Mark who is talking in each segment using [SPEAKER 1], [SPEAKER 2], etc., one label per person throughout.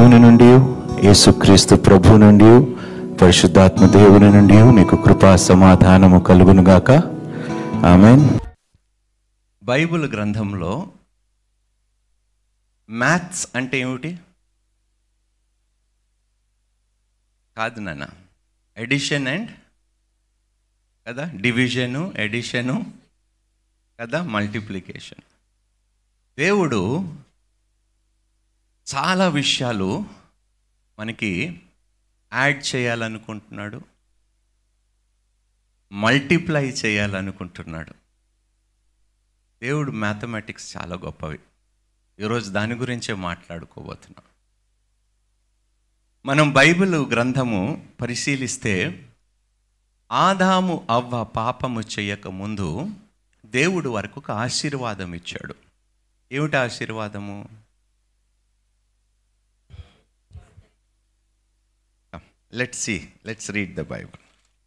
[SPEAKER 1] దేవుని నుండి యేసుక్రీస్తు ప్రభు నుండి పరిశుద్ధాత్మ దేవుని నుండి మీకు కృపా సమాధానము కలుగునుగాక ఆమెన్
[SPEAKER 2] బైబిల్ గ్రంథంలో మ్యాథ్స్ అంటే ఏమిటి కాదు నాన్న ఎడిషన్ అండ్ కదా డివిజను ఎడిషను కదా మల్టిప్లికేషన్ దేవుడు చాలా విషయాలు మనకి యాడ్ చేయాలనుకుంటున్నాడు మల్టిప్లై చేయాలనుకుంటున్నాడు దేవుడు మ్యాథమెటిక్స్ చాలా గొప్పవి ఈరోజు దాని గురించే మాట్లాడుకోబోతున్నాం మనం బైబిల్ గ్రంథము పరిశీలిస్తే ఆదాము అవ్వ పాపము చేయక ముందు దేవుడు వరకు ఒక ఆశీర్వాదం ఇచ్చాడు ఏమిటి ఆశీర్వాదము let's see let's read the Bible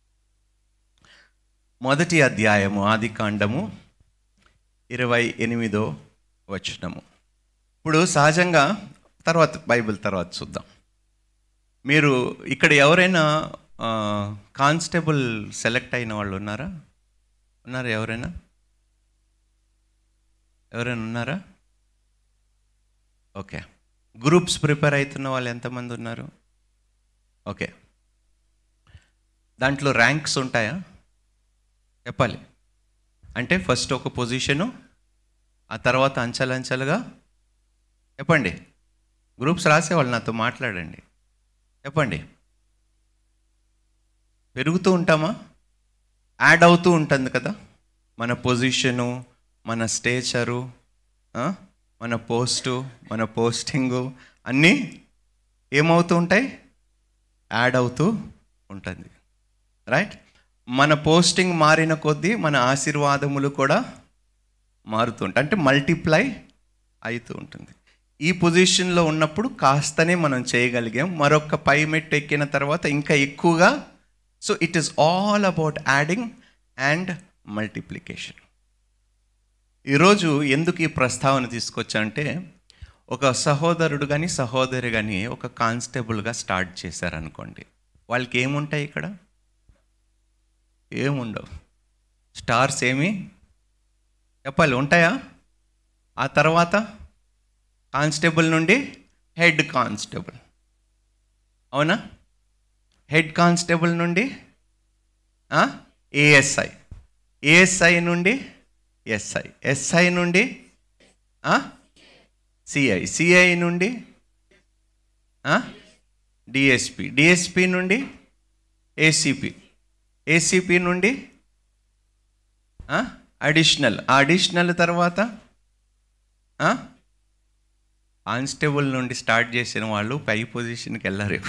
[SPEAKER 2] మొదటి అధ్యాయము ఆది కాండము ఇరవై ఎనిమిదో వచనము ఇప్పుడు సహజంగా తర్వాత బైబిల్ తర్వాత చూద్దాం మీరు ఇక్కడ ఎవరైనా ఆ, కానిస్టేబుల్ సెలెక్ట్ అయిన వాళ్ళు ఉన్నారా ఉన్నారా ఎవరైనా ఎవరైనా ఉన్నారా ఓకే గ్రూప్స్ ప్రిపేర్ అవుతున్న వాళ్ళు ఎంతమంది ఉన్నారు ఓకే దాంట్లో ర్యాంక్స్ ఉంటాయా చెప్పాలి అంటే ఫస్ట్ ఒక పొజిషను ఆ తర్వాత అంచెలంచెలుగా చెప్పండి గ్రూప్స్ రాసేవాళ్ళు నాతో మాట్లాడండి చెప్పండి పెరుగుతూ ఉంటామా యాడ్ అవుతూ ఉంటుంది కదా మన పొజిషను మన స్టేచరు ఆ, మన పోస్టు మన పోస్టింగు అన్నీ ఏమవుతూ ఉంటాయి యాడ్ అవుతూ ఉంటుంది రైట్ మన పోస్టింగ్ మారిన కొద్దీ మన ఆశీర్వాదములు కూడా మారుతుంటాయి అంటే మల్టిప్లై అవుతూ ఉంటుంది ఈ పొజిషన్లో ఉన్నప్పుడు కాస్తనే మనం చేయగలిగాం మరొక పై మెట్టు ఎక్కిన తర్వాత ఇంకా ఎక్కువగా so it is all about adding and multiplication ఈరోజు ఎందుకు ఈ ప్రస్తావన తీసుకొచ్చా అంటే ఒక సహోదరుడు కానీ సహోదరి కానీ ఒక కానిస్టేబుల్గా స్టార్ట్ చేశారనుకోండి వాళ్ళకి ఏముంటాయి ఇక్కడ ఏముండవు స్టార్స్ ఏమి చెప్పాలి ఉంటాయా ఆ తర్వాత కానిస్టేబుల్ నుండి హెడ్ కానిస్టేబుల్ అవునా హెడ్ కానిస్టేబుల్ నుండి ఏఎస్ఐ ఏఎస్ఐ నుండి ఎస్ఐ ఎస్ఐ నుండి సిఐ సిఐ నుండి డిఎస్పి డిఎస్పి నుండి ఏసీపీ ఏసీపీ నుండి అడిషనల్ అడిషనల్ తర్వాత కానిస్టేబుల్ నుండి స్టార్ట్ చేసిన వాళ్ళు పై పొజిషన్కి వెళ్ళారు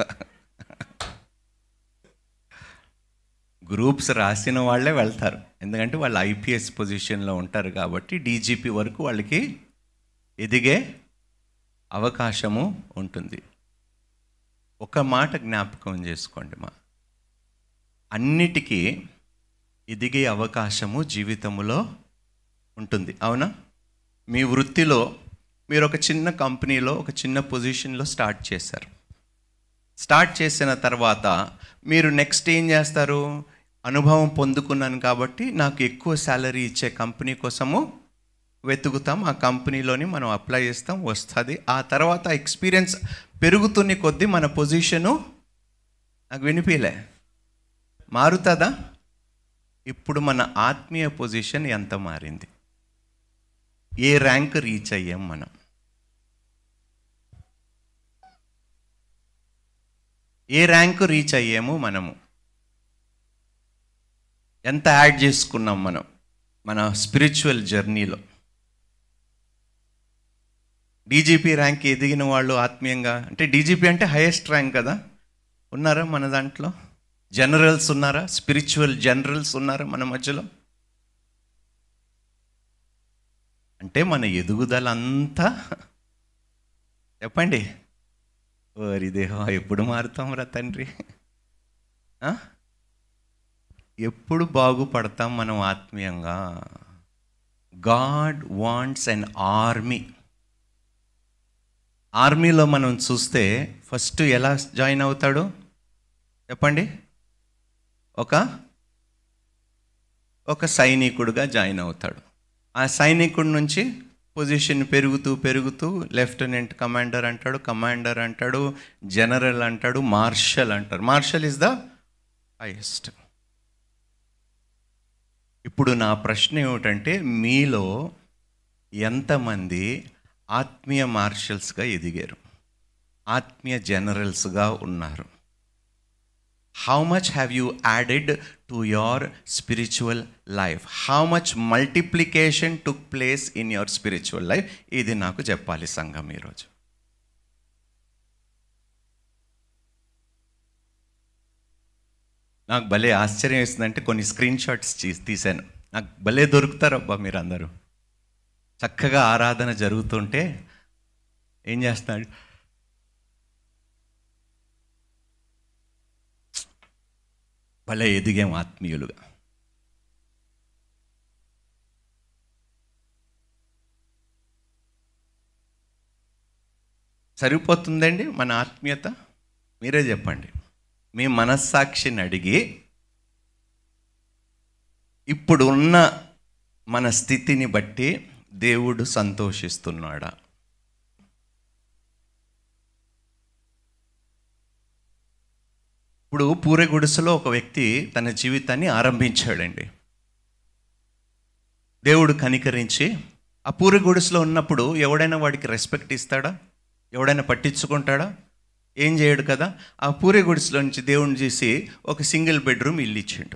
[SPEAKER 2] గ్రూప్స్ రాసిన వాళ్ళే వెళ్తారు ఎందుకంటే వాళ్ళు ఐపీఎస్ పొజిషన్లో ఉంటారు కాబట్టి డీజీపీ వరకు వాళ్ళకి ఎదిగే అవకాశము ఉంటుంది ఒక మాట జ్ఞాపకం చేసుకోండి మా అన్నిటికీ ఎదిగే అవకాశము జీవితంలో ఉంటుంది అవునా మీ వృత్తిలో మీరు ఒక చిన్న కంపెనీలో ఒక చిన్న పొజిషన్లో స్టార్ట్ చేశారు స్టార్ట్ చేసిన తర్వాత మీరు నెక్స్ట్ ఏం చేస్తారు అనుభవం పొందుకున్నాను కాబట్టి నాకు ఎక్కువ శాలరీ ఇచ్చే కంపెనీ కోసము వెతుకుతాం ఆ కంపెనీలోని మనం అప్లై చేస్తాం వస్తుంది ఆ తర్వాత ఎక్స్పీరియన్స్ పెరుగుతున్న కొద్దీ మన పొజిషను నాకు వినిపించలే మారుతుందా ఇప్పుడు మన ఆత్మీయ పొజిషన్ ఎంత మారింది ఏ ర్యాంక్ రీచ్ అయ్యాం మనం ఏ ర్యాంకు రీచ్ అయ్యాము మనము ఎంత యాడ్ చేసుకున్నాం మనం మన స్పిరిచువల్ జర్నీలో డీజీపీ ర్యాంక్ ఎదిగిన వాళ్ళు ఆత్మీయంగా అంటే డీజీపీ అంటే హైయెస్ట్ ర్యాంక్ కదా ఉన్నారా మన దాంట్లో జనరల్స్ ఉన్నారా స్పిరిచువల్ జనరల్స్ ఉన్నారా మన మధ్యలో అంటే మన ఎదుగుదల అంతా చెప్పండి ఓరి దేహం ఎప్పుడు మారుతాం రా తండ్రి ఆ? ఎప్పుడు బాగుపడతాం మనం ఆత్మీయంగా గాడ్ వాంట్స్ అన్ ఆర్మీ ఆర్మీలో మనం చూస్తే ఫస్ట్ ఎలా జాయిన్ అవుతాడు చెప్పండి ఒక ఒక సైనికుడుగా జాయిన్ అవుతాడు ఆ సైనికుడి నుంచి పొజిషన్ పెరుగుతూ పెరుగుతూ లెఫ్టినెంట్ కమాండర్ అంటాడు కమాండర్ అంటాడు జనరల్ అంటాడు మార్షల్ అంటారు మార్షల్ ఇస్ ద హైయెస్ట్ ఇప్పుడు నా ప్రశ్న ఏమిటంటే మీలో ఎంతమంది ఆత్మీయ మార్షల్స్గా ఎదిగారు ఆత్మీయ జనరల్స్గా ఉన్నారు how much have you added to your spiritual life how much multiplication took place in your spiritual life ఇది నాకు చెప్పాలి సంఘం ఈరోజు నాకు భలే ఆశ్చర్యం వేస్తుందంటే కొన్ని స్క్రీన్ షాట్స్ తీశాను నాకు భలే దొరుకుతారబ్బా మీరు అందరూ చక్కగా ఆరాధన జరుగుతుంటే ఏం చేస్తున్నాడు భలే ఎదిగాం ఆత్మీయులుగా సరిపోతుందండి మన ఆత్మీయత మీరే చెప్పండి మీ మనస్సాక్షిని అడిగి ఇప్పుడు ఉన్న మన స్థితిని బట్టి దేవుడు సంతోషిస్తున్నాడా ఇప్పుడు పూరె గుడిసెలో ఒక వ్యక్తి తన జీవితాన్ని ఆరంభించాడండి దేవుడు కనికరించి ఆ పూరె గుడిసెలో ఉన్నప్పుడు ఎవడైనా వాడికి రెస్పెక్ట్ ఇస్తాడా ఎవడైనా పట్టించుకుంటాడా ఏం చేయడు కదా ఆ పూరె గుడిసెలో నుంచి దేవుడిని చేసి ఒక సింగిల్ బెడ్రూమ్ ఇల్లు ఇచ్చిండు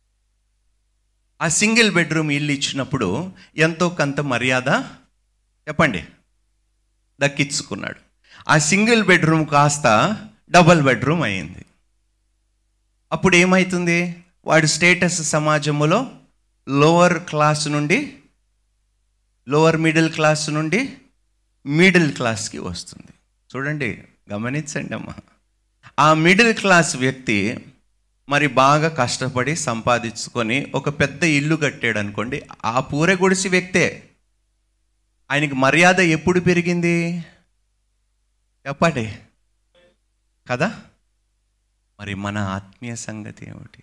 [SPEAKER 2] ఆ సింగిల్ బెడ్రూమ్ ఇల్లు ఇచ్చినప్పుడు ఎంతో కొంత మర్యాద చెప్పండి దక్కించుకున్నాడు ఆ సింగిల్ బెడ్రూమ్ కాస్త డబల్ బెడ్రూమ్ అయింది అప్పుడు ఏమవుతుంది వాడి స్టేటస్ సమాజంలో లోవర్ క్లాస్ నుండి లోవర్ మిడిల్ క్లాస్ నుండి మిడిల్ క్లాస్కి వస్తుంది చూడండి గమనించండి అమ్మా ఆ మిడిల్ క్లాస్ వ్యక్తి మరి బాగా కష్టపడి సంపాదించుకొని ఒక పెద్ద ఇల్లు కట్టాడు అనుకోండి ఆ పూరె గుడిసి వ్యక్తే ఆయనకి మర్యాద ఎప్పుడు పెరిగింది చెప్పండి కదా మరి మన ఆత్మీయ సంగతి ఏమిటి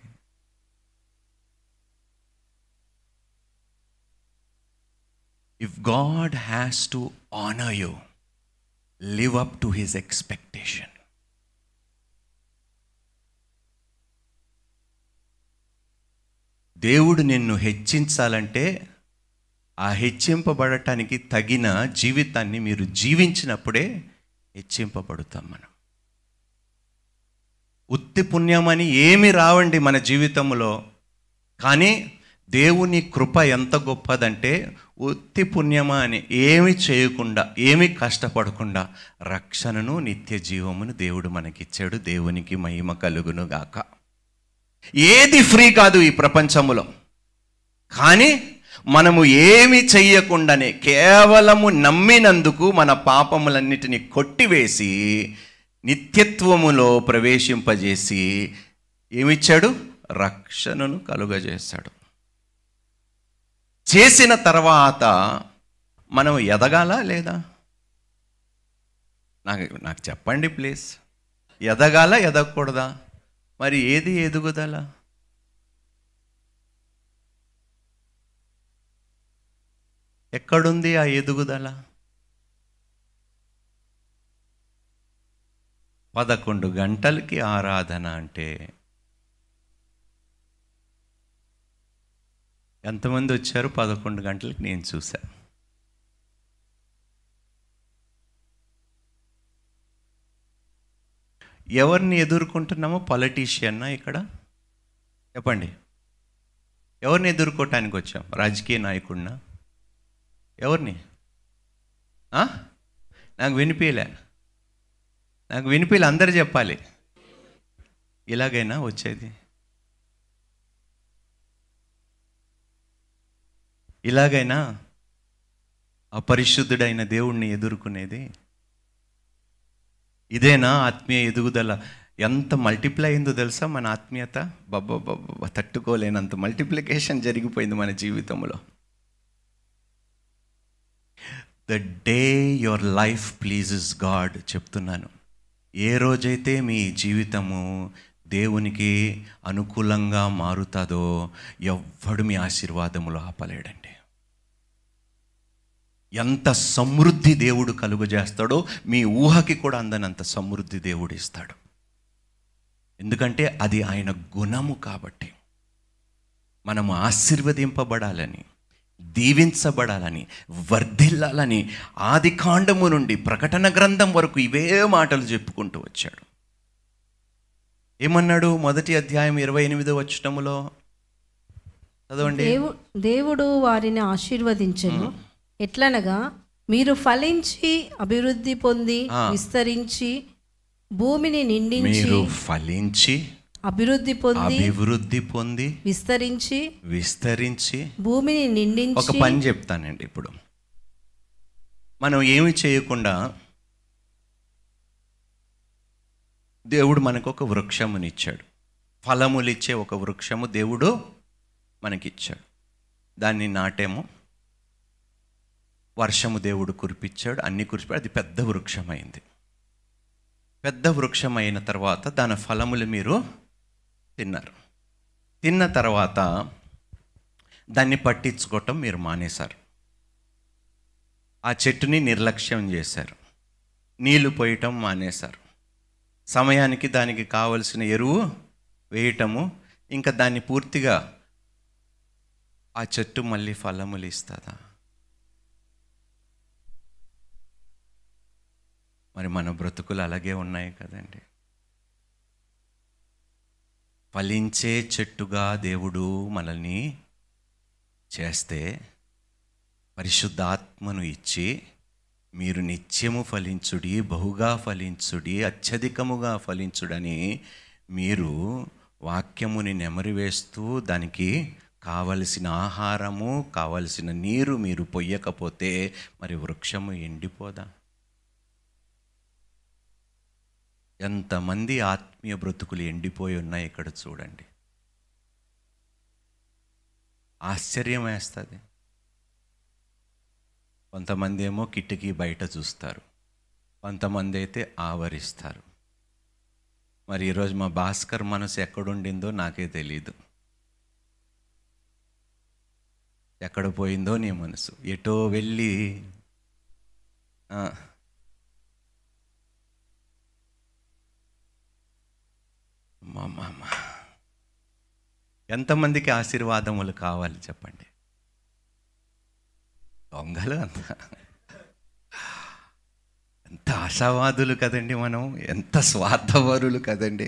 [SPEAKER 2] if God has to honour you live up to his expectation దేవుడు నిన్ను హెచ్చించాలంటే ఆ హెచ్చింపబడటానికి తగిన జీవితాన్ని మీరు జీవించినప్పుడే హెచ్చింపబడుతాం మనం ఉత్తి పుణ్యమని ఏమి రావండి మన జీవితంలో కానీ దేవుని కృప ఎంత గొప్పదంటే ఉత్తి పుణ్యమా అని ఏమి చేయకుండా ఏమి కష్టపడకుండా రక్షణను నిత్య జీవమును దేవుడు మనకిచ్చాడు దేవునికి మహిమ కలుగును గాక ఏది ఫ్రీ కాదు ఈ ప్రపంచములో కానీ మనము ఏమి చెయ్యకుండానే కేవలము నమ్మినందుకు మన పాపములన్నిటిని కొట్టివేసి నిత్యత్వములో ప్రవేశింపజేసి ఏమిచ్చాడు రక్షణను కలుగజేశాడు చేసిన తర్వాత మనం ఎదగాల లేదా నాకు నాకు చెప్పండి ప్లీజ్ ఎదగాల ఎదగకూడదా మరి ఏది ఎదుగుదల ఎక్కడుంది ఆ ఎదుగుదల పదకొండు గంటలకి ఆరాధన అంటే ఎంతమంది వచ్చారు పదకొండు గంటలకి నేను చూసా ఎవరిని ఎదుర్కొంటున్నామో పొలిటీషియన్నా ఇక్కడ చెప్పండి ఎవరిని ఎదుర్కోవటానికి వచ్చాం రాజకీయ నాయకుడినా ఎవరిని ఆ? నాకు వినిపించలే నాకు వినిపించలే అందరు చెప్పాలి ఇలాగైనా వచ్చేది ఇలాగైనా అపరిశుద్ధుడైన దేవుణ్ణి ఎదుర్కొనేది ఇదేనా ఆత్మీయ ఎదుగుదల ఎంత మల్టిప్లై అయిందో తెలుసా మన ఆత్మీయత బబ్బ తట్టుకోలేనంత మల్టిప్లికేషన్ జరిగిపోయింది మన జీవితంలో the day your life pleases God చెప్తున్నాను ఏ రోజైతే మీ జీవితము దేవునికి అనుకూలంగా మారుతుందో ఎవ్వడు మీ ఆశీర్వాదములు ఆపలేడండి ఎంత సమృద్ధి దేవుడు కలుగజేస్తాడో మీ ఊహకి కూడా అందనంత సమృద్ధి దేవుడు ఇస్తాడు ఎందుకంటే అది ఆయన గుణము కాబట్టి మనము ఆశీర్వదింపబడాలని దీవించబడాలని వర్ధిల్లాలని ఆది కాండము నుండి ప్రకటన గ్రంథం వరకు ఇవే మాటలు చెప్పుకుంటూ వచ్చాడు ఏమన్నాడు మొదటి అధ్యాయం ఇరవై ఎనిమిదో వచ్చటములో చదవండి
[SPEAKER 3] దేవు దేవుడు వారిని ఆశీర్వదించను ఎట్లనగా మీరు ఫలించి అభివృద్ధి పొంది విస్తరించి భూమిని నిండించి
[SPEAKER 2] మీరు ఫలించి
[SPEAKER 3] అభివృద్ధి పొంది
[SPEAKER 2] అభివృద్ధి పొంది
[SPEAKER 3] విస్తరించి
[SPEAKER 2] విస్తరించి
[SPEAKER 3] భూమిని
[SPEAKER 2] ఒక
[SPEAKER 3] నిండించి
[SPEAKER 2] పని చెప్తానండి ఇప్పుడు మనం ఏమి చేయకుండా దేవుడు మనకు ఒక వృక్షమునిచ్చాడు ఫలములిచ్చే ఒక వృక్షము దేవుడు మనకిచ్చాడు దాన్ని నాటేమో వర్షము దేవుడు కురిపించాడు అన్ని కురిపి అది పెద్ద వృక్షమైంది పెద్ద వృక్షం అయిన తర్వాత దాని ఫలములు మీరు తిన్నారు తిన్న తర్వాత దాన్ని పట్టించుకోవటం మీరు మానేశారు ఆ చెట్టుని నిర్లక్ష్యం చేశారు నీళ్లు పోయటం మానేశారు సమయానికి దానికి కావలసిన ఎరువు వేయటము ఇంకా దాన్ని పూర్తిగా ఆ చెట్టు మళ్ళీ ఫలములు ఇస్తుందా మరి మన బ్రతుకులు అలాగే ఉన్నాయి కదండి ఫలించే చెట్టుగా దేవుడు మనల్ని చేస్తే పరిశుద్ధాత్మను ఇచ్చి మీరు నిత్యము ఫలించుడి బహుగా ఫలించుడి అత్యధికముగా ఫలించుడని మీరు వాక్యముని నెమరివేస్తూ దానికి కావలసిన ఆహారము కావలసిన నీరు మీరు పొయ్యకపోతే మరి వృక్షము ఎండిపోదా ఎంతమంది ఆత్మీయ బ్రతుకులు ఎండిపోయి ఉన్నాయి ఇక్కడ చూడండి ఆశ్చర్యం వేస్తుంది కొంతమంది ఏమో కిటికీ బయట చూస్తారు కొంతమంది అయితే ఆవరిస్తారు మరి ఈరోజు మా భాస్కర్ మనసు ఎక్కడుండిందో నాకే తెలియదు ఎక్కడ పోయిందో నీ మనసు ఎటో వెళ్ళి ఆ, మా మామ ఎంతమందికి ఆశీర్వాదములు కావాలి చెప్పండి దొంగలు అంత ఎంత ఆశావాదులు కదండి మనం ఎంత స్వార్థవరులు కదండి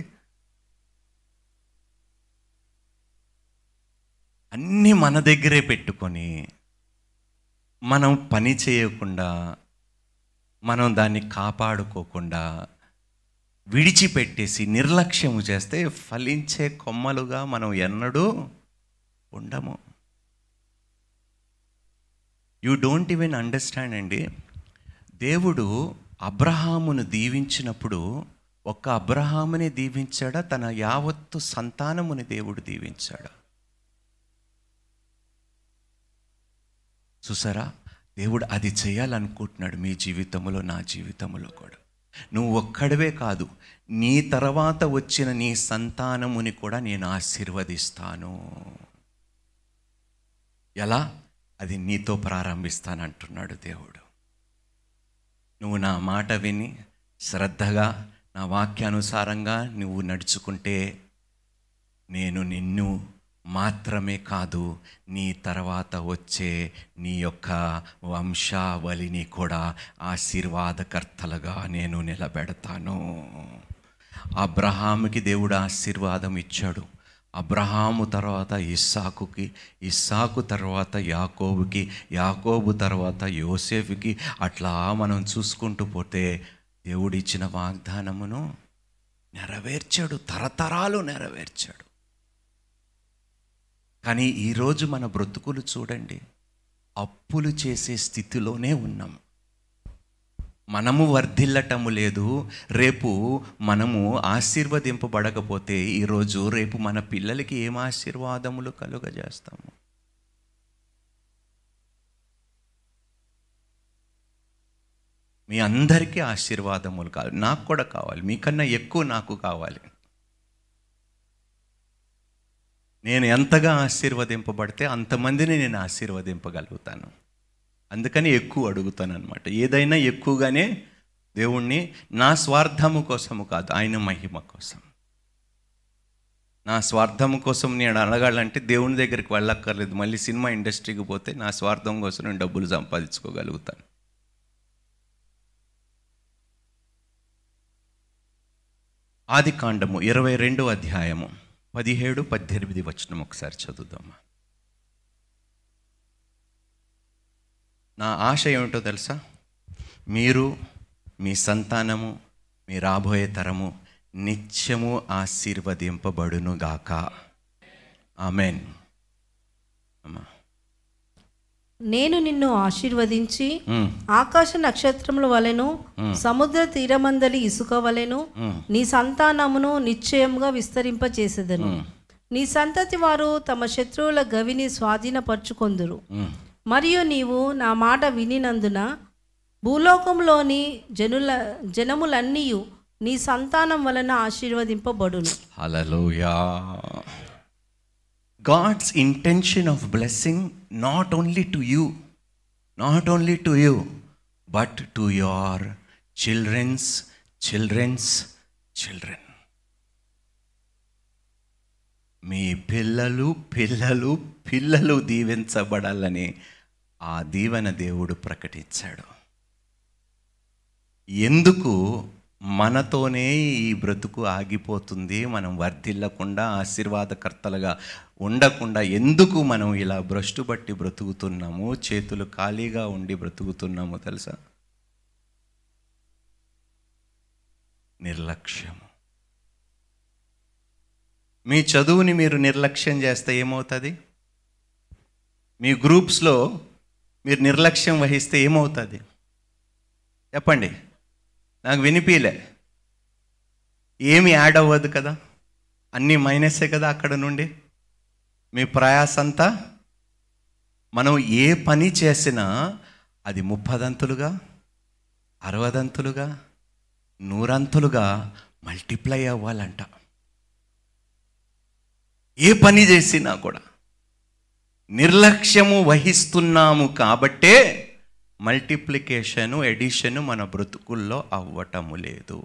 [SPEAKER 2] అన్నీ మన దగ్గరే పెట్టుకొని మనం పని చేయకుండా మనం దాన్ని కాపాడుకోకుండా విడిచిపెట్టేసి నిర్లక్ష్యము చేస్తే ఫలించే కొమ్మలుగా మనం ఎన్నడూ ఉండము యూ డోంట్ ఈవెన్ అండర్స్టాండ్ అండి దేవుడు అబ్రహామును దీవించినప్పుడు ఒక్క అబ్రహాముని దీవించాడా తన యావత్తు సంతానముని దేవుడు దీవించాడా చూసారా దేవుడు అది చేయాలనుకుంటున్నాడు మీ జీవితంలో నా జీవితంలో కూడా నువ్వు ఒక్కడివే కాదు నీ తర్వాత వచ్చిన నీ సంతానముని కూడా నేను ఆశీర్వదిస్తాను ఎలా అది నీతో ప్రారంభిస్తానంటున్నాడు దేవుడు నువ్వు నా మాట విని శ్రద్ధగా నా వాక్యానుసారంగా నువ్వు నడుచుకుంటే నేను నిన్ను మాత్రమే కాదు నీ తర్వాత వచ్చే నీ యొక్క వంశావళిని కూడా ఆశీర్వాదకర్తలుగా నేను నిలబెడతాను అబ్రహాముకి దేవుడు ఆశీర్వాదం ఇచ్చాడు అబ్రహాము తర్వాత ఇస్సాకుకి ఇస్సాకు తర్వాత యాకోబుకి యాకోబు తర్వాత యోసేఫుకి అట్లా మనం చూసుకుంటూ పోతే దేవుడిచ్చిన వాగ్దానమును నెరవేర్చాడు తరతరాలు నెరవేర్చాడు కానీ ఈరోజు మన బ్రతుకులు చూడండి అప్పులు చేసే స్థితిలోనే ఉన్నాం మనము వర్ధిల్లటము లేదు రేపు మనము ఆశీర్వదింపబడకపోతే ఈరోజు రేపు మన పిల్లలకి ఏం ఆశీర్వాదములు కలుగజేస్తాము మీ అందరికీ ఆశీర్వాదములు కావాలి నాకు కూడా కావాలి మీకన్నా ఎక్కువ నాకు కావాలి నేను ఎంతగా ఆశీర్వదింపబడితే అంతమందిని నేను ఆశీర్వదింపగలుగుతాను అందుకని ఎక్కువ అడుగుతాను అనమాట ఏదైనా ఎక్కువగానే దేవుణ్ణి నా స్వార్థము కోసము కాదు ఆయన మహిమ కోసం నా స్వార్థం కోసం నేను అడగాలంటే దేవుని దగ్గరికి వెళ్ళక్కర్లేదు మళ్ళీ సినిమా ఇండస్ట్రీకి పోతే నా స్వార్థం కోసం నేను డబ్బులు సంపాదించుకోగలుగుతాను ఆది కాండము ఇరవై రెండో అధ్యాయము పదిహేడు పద్దెనిమిది వచనం ఒకసారి చదువుదామా నా ఆశ ఏమిటో తెలుసా మీరు మీ సంతానము మీ రాబోయే తరము నిత్యము ఆశీర్వదింపబడునుగాక ఆమెన్ అమ్మా
[SPEAKER 3] నేను నిన్ను ఆశీర్వదించి
[SPEAKER 2] ఉమ్,
[SPEAKER 3] ఆకాశ నక్షత్రముల వలెను సముద్ర తీరమందలి ఇసుక వలెను నీ సంతానమును నిశ్చయముగా విస్తరింపచేసేదను నీ సంతతి వారు తమ శత్రువుల గవిని స్వాధీనపరచుకొందురు
[SPEAKER 2] ఉమ్.
[SPEAKER 3] మరియు నీవు నా మాట వినినందున భూలోకంలోని జనుల జనములన్నీ నీ సంతానం వలన ఆశీర్వదింపబడును
[SPEAKER 2] Hallelujah. God's intention of blessing not only to you, not only to you, but to your children's children's children. మీ పిల్లలు పిల్లలు పిల్లలు దీవించబడాలని ఆ దీవెన దేవుడు ప్రకటించాడు ఎందుకు మనతోనే ఈ బ్రతుకు ఆగిపోతుంది మనం వర్ధిల్లకుండా ఆశీర్వాదకర్తలుగా ఉండకుండా ఎందుకు మనం ఇలా భ్రష్టు బట్టి బ్రతుకుతున్నాము చేతులు ఖాళీగా ఉండి బ్రతుకుతున్నాము తెలుసా నిర్లక్ష్యము మీ చదువుని మీరు నిర్లక్ష్యం చేస్తే ఏమవుతుంది మీ గ్రూప్స్లో మీరు నిర్లక్ష్యం వహిస్తే ఏమవుతుంది చెప్పండి నాకు వినిపించలే ఏమి యాడ్ అవ్వదు కదా అన్నీ మైనసే కదా అక్కడ నుండి మీ ప్రయాస అంతా మనం ఏ పని చేసినా అది ముప్పదంతులుగా అరవదంతులుగా నూరంతులుగా మల్టిప్లై అవ్వాలంట ఏ పని చేసినా కూడా నిర్లక్ష్యము వహిస్తున్నాము కాబట్టే మల్టిప్లికేషను ఎడిషను మన బ్రతుకుల్లో అవ్వటము లేదు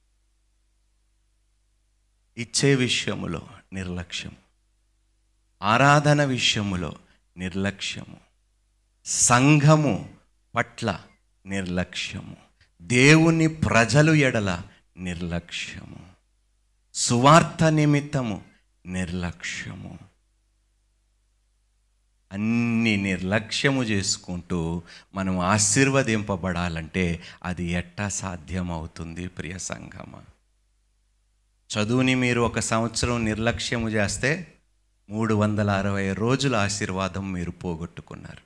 [SPEAKER 2] ఇచ్చే విషయములో నిర్లక్ష్యం ఆరాధన విషయములో నిర్లక్ష్యము సంఘము పట్ల నిర్లక్ష్యము దేవుని ప్రజలు ఎడల నిర్లక్ష్యము సువార్త నిమిత్తము నిర్లక్ష్యము అన్ని నిర్లక్ష్యము చేసుకుంటూ మనం ఆశీర్వదింపబడాలంటే అది ఎట్టా సాధ్యమవుతుంది ప్రియ సంఘమ చదువుని మీరు ఒక సంవత్సరం నిర్లక్ష్యము చేస్తే మూడు వందల అరవై రోజుల ఆశీర్వాదం మీరు పోగొట్టుకున్నారు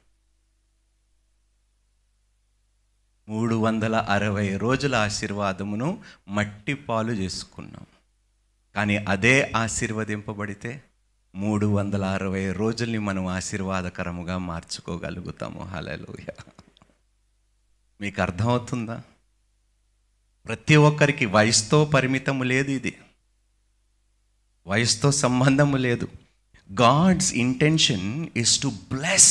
[SPEAKER 2] మూడు వందల అరవై రోజుల ఆశీర్వాదమును మట్టి పాలు చేసుకున్నాం కానీ అదే ఆశీర్వదింపబడితే మూడు వందల అరవై రోజుల్ని మనం ఆశీర్వాదకరముగా మార్చుకోగలుగుతాము హలలుయ మీకు అర్థమవుతుందా ప్రతి ఒక్కరికి వయసుతో పరిమితము లేదు ఇది వయసుతో సంబంధము లేదు God's intention is to bless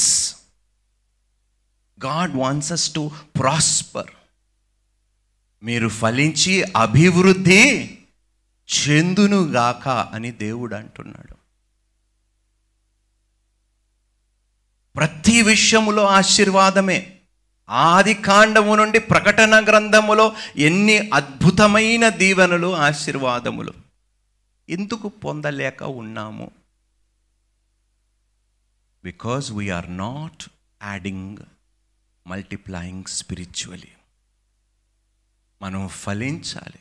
[SPEAKER 2] God wants us to prosper మీరు ఫలించి అభివృద్ధి చెందునుగాక అని దేవుడు అంటున్నాడు ప్రతి విషయములో ఆశీర్వాదమే ఆది కాండము నుండి ప్రకటన గ్రంథములో ఎన్ని అద్భుతమైన దీవెనలు ఆశీర్వాదములు ఎందుకు పొందలేక ఉన్నాము because we are not adding multiplying spiritually మనం ఫలించాలి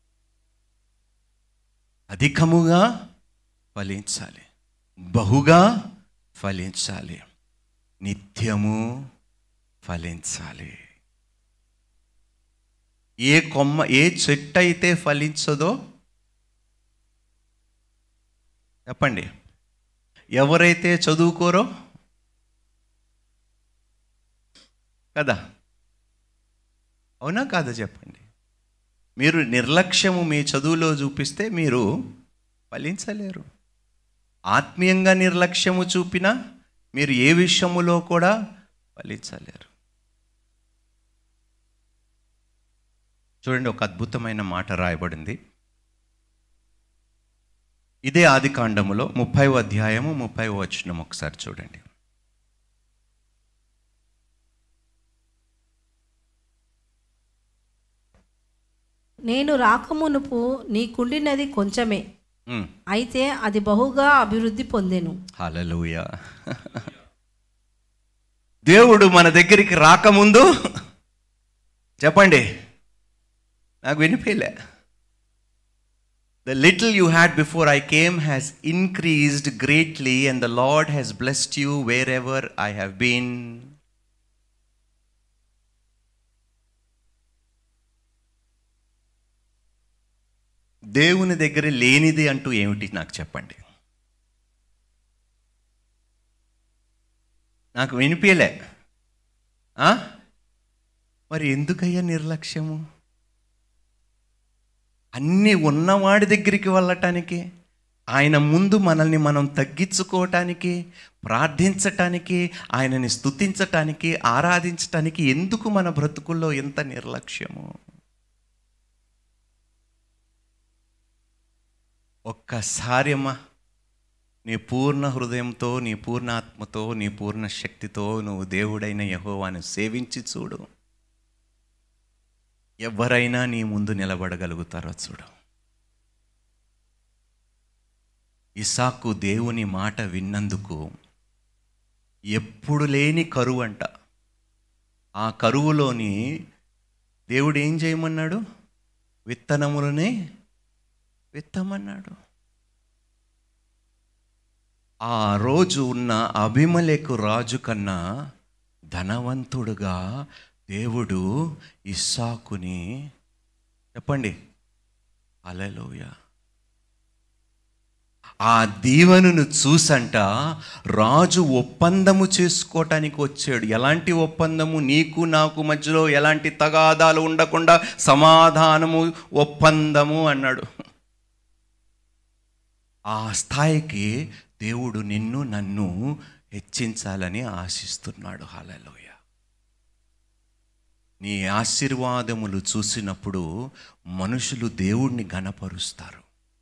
[SPEAKER 2] అధికముగా ఫలించాలి బహుగా ఫలించాలి నిత్యము ఫలించాలి ఏ కొమ్మ ఏ చెట్టు అయితే ఫలించదో చెప్పండి ఎవరైతే చదువుకోరో కదా అవునా కాదా చెప్పండి మీరు నిర్లక్ష్యము మీ చదువులో చూపిస్తే మీరు ఫలించలేరు ఆత్మీయంగా నిర్లక్ష్యము చూపినా మీరు ఏ విషయములో కూడా ఫలించలేరు చూడండి ఒక అద్భుతమైన మాట రాయబడింది ఇదే ఆది కాండములో ముప్పై అధ్యాయము ముప్పై వచనం ఒకసారి చూడండి
[SPEAKER 3] నేను రాకమునుపు నీకుండినది కొంచెమే
[SPEAKER 2] ఉమ్.
[SPEAKER 3] అయితే అది బహుగా అభివృద్ధి పొందెను
[SPEAKER 2] హల్లెలూయా దేవుడు మన దగ్గరికి రాకముందు చెప్పండి నాకు వినిపించలే the little you had before I came has increased greatly and the Lord has blessed you wherever I have been దేవుని దగ్గర లేనిది అంటూ ఏమిటి నాకు చెప్పండి నాకు వినిపించలే ఆ? మరి ఎందుకయ్యా నిర్లక్ష్యము అన్నీ ఉన్నవాడి దగ్గరికి వెళ్ళటానికి ఆయన ముందు మనల్ని మనం తగ్గించుకోవటానికి ప్రార్థించటానికి ఆయనని స్తుతించటానికి ఆరాధించటానికి ఎందుకు మన బ్రతుకుల్లో ఎంత నిర్లక్ష్యము ఒక్కసారి అమ్మా నీ పూర్ణ హృదయంతో నీ పూర్ణ ఆత్మతో నీ పూర్ణ శక్తితో నువ్వు దేవుడైన యహోవాను సేవించి చూడు ఎవరైనా నీ ముందు నిలబడగలుగుతారో చూడు ఇసాకు దేవుని మాట విన్నందుకు ఎప్పుడు లేని కరువు అంట ఆ కరువులోని దేవుడు ఏం చేయమన్నాడు విత్తనములనే విత్తమన్నాడు ఆ రోజు ఉన్న అభిమలేకు రాజు కన్నా ధనవంతుడుగా దేవుడు ఇస్సాకుని చెప్పండి అలలోయ ఆ దీవెనను చూసంట రాజు ఒప్పందము చేసుకోవటానికి వచ్చాడు ఎలాంటి ఒప్పందము నీకు నాకు మధ్యలో ఎలాంటి తగాదాలు ఉండకుండా సమాధానము ఒప్పందము అన్నాడు ఆ స్థాయికి దేవుడు నిన్ను నన్ను హెచ్చించాలని ఆశిస్తున్నాడు హాలలోయ నీ ఆశీర్వాదములు చూసినప్పుడు మనుషులు దేవుణ్ణి గణపరుస్తారు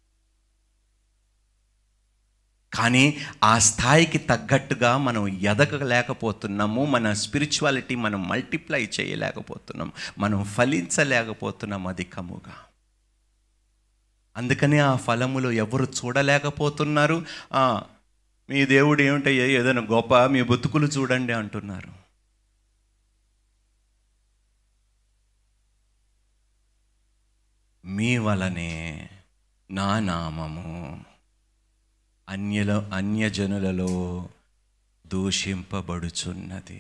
[SPEAKER 2] కానీ ఆ స్థాయికి తగ్గట్టుగా మనం ఎదగలేకపోతున్నాము మన స్పిరిచువాలిటీ మనం మల్టిప్లై చేయలేకపోతున్నాం మనం ఫలించలేకపోతున్నాం అధికముగా అందుకనే ఆ ఫలములు ఎవరు చూడలేకపోతున్నారు ఆ, మీ దేవుడు ఏమిటయ్యా ఏదైనా గొప్ప మీ బతుకులు చూడండి అంటున్నారు మీ వలనే నా నామము అన్యల అన్యజనులలో దూషింపబడుచున్నది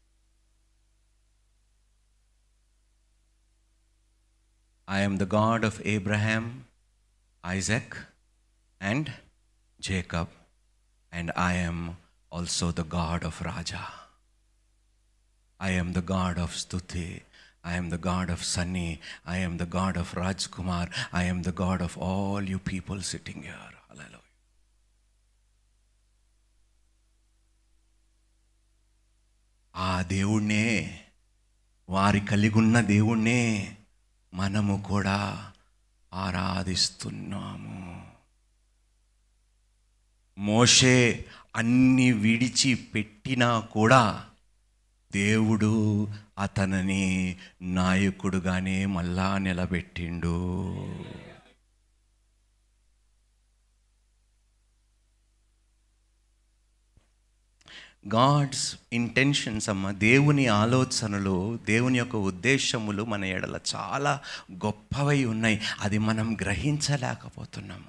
[SPEAKER 2] I am the God of Abraham, Isaac, and Jacob, and I am also the God of Raja. I am the God of Stuti. I am the God of Sunny. I am the God of Rajkumar. I am the God of all you people sitting here. Hallelujah. ఆ దేవుణ్ణే వారి కలిగున్న దేవుణ్ణే మనము కూడా ఆరాధిస్తున్నాము మోషే అన్ని విడిచి పెట్టినా కూడా దేవుడు అతనిని నాయకుడుగానే మళ్ళా నిలబెట్టిండు గాడ్స్ ఇంటెన్షన్స్ అమ్మ దేవుని ఆలోచనలు దేవుని యొక్క ఉద్దేశములు మన ఎడల చాలా గొప్పవై ఉన్నాయి అది మనం గ్రహించలేకపోతున్నాము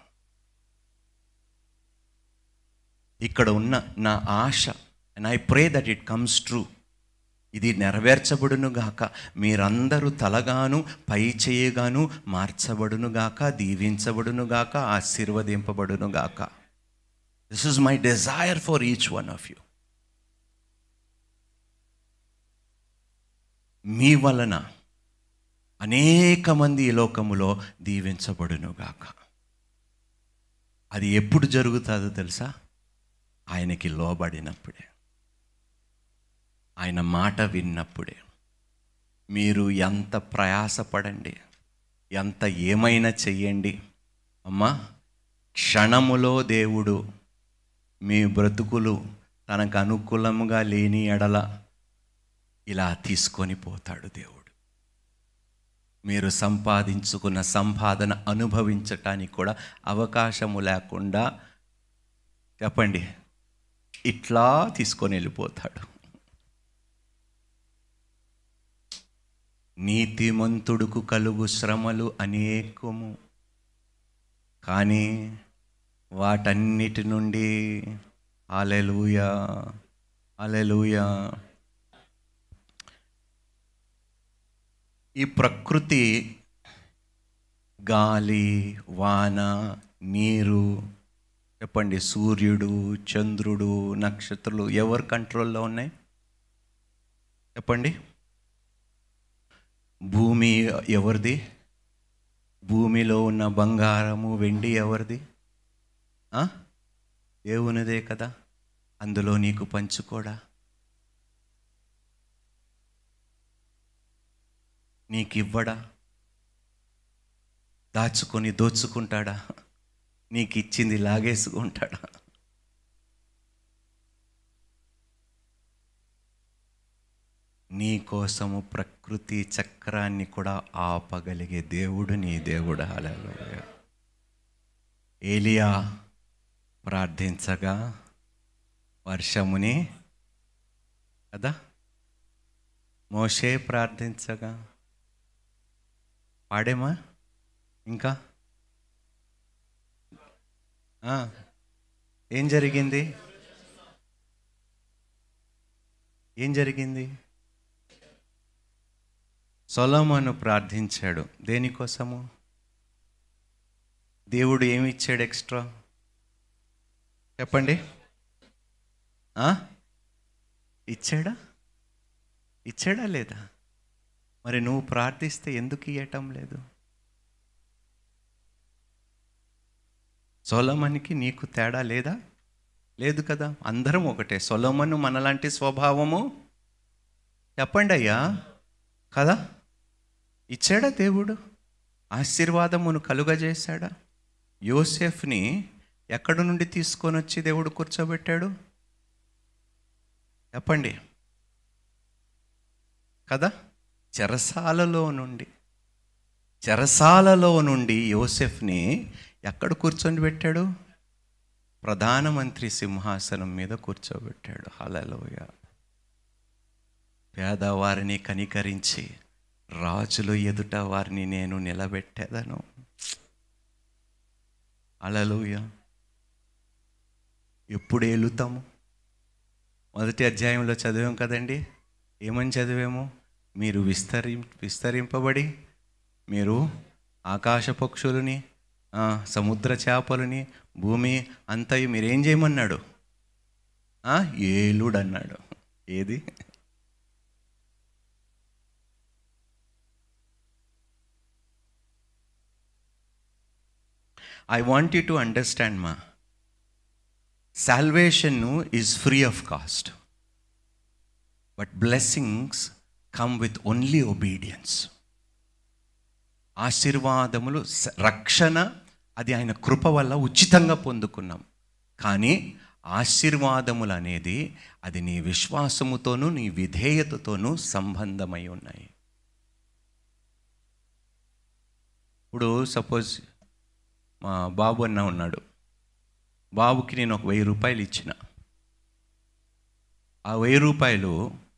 [SPEAKER 2] ఇక్కడ ఉన్న నా ఆశ and I pray that it comes true ఇది నెరవేర్చబడును గాక మీరందరూ తలగాను పై చేయగాను మార్చబడును గాక దీవించబడును గాక ఆశీర్వదింపబడును గాక this is my desire for each one of you మీ వలన అనేక మంది ఈ లోకములో దీవించబడునుగాక అది ఎప్పుడు జరుగుతుందో తెలుసా ఆయనకి లోబడినప్పుడే ఆయన మాట విన్నప్పుడే మీరు ఎంత ప్రయాసపడండి ఎంత ఏమైనా చెయ్యండి అమ్మా క్షణములో దేవుడు మీ బ్రతుకులు తనకు అనుకూలముగా లేని ఎడల ఇలా తీసుకొని పోతాడు దేవుడు మీరు సంపాదించుకున్న సంపాదన అనుభవించటానికి కూడా అవకాశము లేకుండా చెప్పండి ఇట్లా తీసుకొని వెళ్ళిపోతాడు నీతిమంతుడుకు కలుగు శ్రమలు అనేకము కానీ వాటన్నిటి నుండి అలెలుయా అలెలుయా ఈ ప్రకృతి గాలి వాన నీరు చెప్పండి సూర్యుడు చంద్రుడు నక్షత్రాలు ఎవరి కంట్రోల్లో ఉన్నాయి చెప్పండి భూమి ఎవరిది భూమిలో ఉన్న బంగారము వెండి ఎవరిది ఆ? దేవునిదే కదా అందులో నీకు పంచుకోడా నీకు ఇవ్వడా దాచుకొని దోచుకుంటాడా నీకు ఇచ్చింది లాగేసుకుంటాడా నీ కోసము ప్రకృతి చక్రాన్ని కూడా ఆపగలిగే దేవుడు నీ దేవుడు హల్లెలూయా ఏలియా ప్రార్థించగా వర్షముని కదా మోషే ప్రార్థించగా పాడేమా ఇంకా ఆ, ఏం జరిగింది ఏం జరిగింది సొలమోను ప్రార్థించాడు దేనికోసము దేవుడు ఏమి ఇచ్చాడు ఎక్స్ట్రా చెప్పండి ఆ? ఇచ్చాడా ఇచ్చాడా లేదా మరి నువ్వు ప్రార్థిస్తే ఎందుకు ఇవ్వటం లేదు సొలమన్కి నీకు తేడా లేదా లేదు కదా అందరం ఒకటే సొలమను మనలాంటి స్వభావము చెప్పండి అయ్యా కదా ఇచ్చాడా దేవుడు ఆశీర్వాదమును కలుగజేశాడా యోసెఫ్ని ఎక్కడి నుండి తీసుకొని వచ్చి దేవుడు కూర్చోబెట్టాడు చెప్పండి కదా చెరసాలలో నుండి చెరసాలలో నుండి యోసెఫ్ని ఎక్కడ కూర్చొని పెట్టాడు ప్రధానమంత్రి సింహాసనం మీద కూర్చోబెట్టాడు హలలోయ పేదవారిని కనికరించి రాజులు ఎదుట వారిని నేను నిలబెట్టేదను అలలోయ ఎప్పుడు ఏలుతాము మొదటి అధ్యాయంలో చదివాం కదండి ఏమని చదివాము మీరు విస్తరి విస్తరింపబడి మీరు ఆకాశ పక్షులని ఆ, సముద్ర చేపలని భూమి అంతయు మీరేం చేయమన్నాడు ఆ, ఏలుడు అన్నాడు ఏది I want you to understand మా salvation is free of cost but blessings come with only obedience ఆశీర్వాదములు స- రక్షణ అది ఆయన కృప వల్ల ఉచితంగా పొందుకున్నాం కానీ ఆశీర్వాదములు అనేది అది నీ విశ్వాసముతోనూ నీ విధేయతతోనూ సంబంధమై ఉన్నాయి ఇప్పుడు సపోజ్ మా బాబు అన్న ఉన్నాడు బాబుకి నేను ఒక వెయ్యి రూపాయలు ఇచ్చిన ఆ వెయ్యి రూపాయలు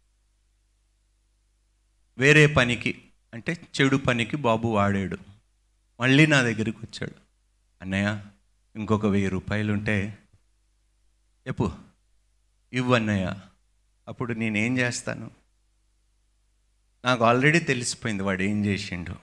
[SPEAKER 2] వేరే పనికి అంటే చెడు పనికి బాబు వాడాడు మళ్ళీ నా దగ్గరికి వచ్చాడు అన్నయ్య ఇంకొక వెయ్యి రూపాయలు ఉంటే చెప్పు ఇవ్వు అన్నయ్య అప్పుడు నేనేం చేస్తాను నాకు ఆల్రెడీ తెలిసిపోయింది వాడు ఏం చేసిండు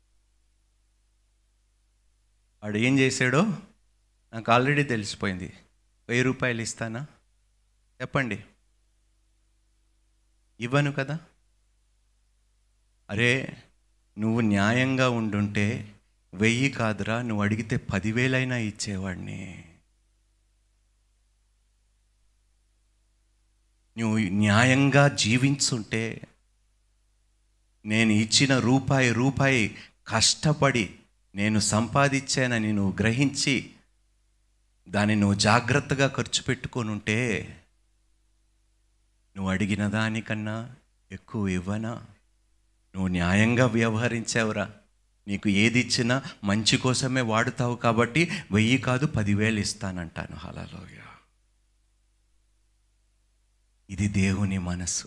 [SPEAKER 2] వాడు ఏం చేశాడో నాకు ఆల్రెడీ తెలిసిపోయింది వెయ్యి రూపాయలు ఇస్తానా చెప్పండి ఇవ్వను కదా అరే నువ్వు న్యాయంగా ఉండుంటే వెయ్యి కాదురా నువ్వు అడిగితే పదివేలైనా ఇచ్చేవాడిని నువ్వు న్యాయంగా జీవించుంటే నేను ఇచ్చిన రూపాయి రూపాయి కష్టపడి నేను సంపాదించానని నువ్వు గ్రహించి దాన్ని నువ్వు జాగ్రత్తగా ఖర్చు పెట్టుకొని ఉంటే నువ్వు అడిగిన దానికన్నా ఎక్కువ ఇవ్వనా నువ్వు న్యాయంగా వ్యవహరించావురా నీకు ఏది ఇచ్చినా మంచి కోసమే వాడుతావు కాబట్టి వెయ్యి కాదు పదివేలు ఇస్తానంటాను హలలోయ ఇది దేవుని మనసు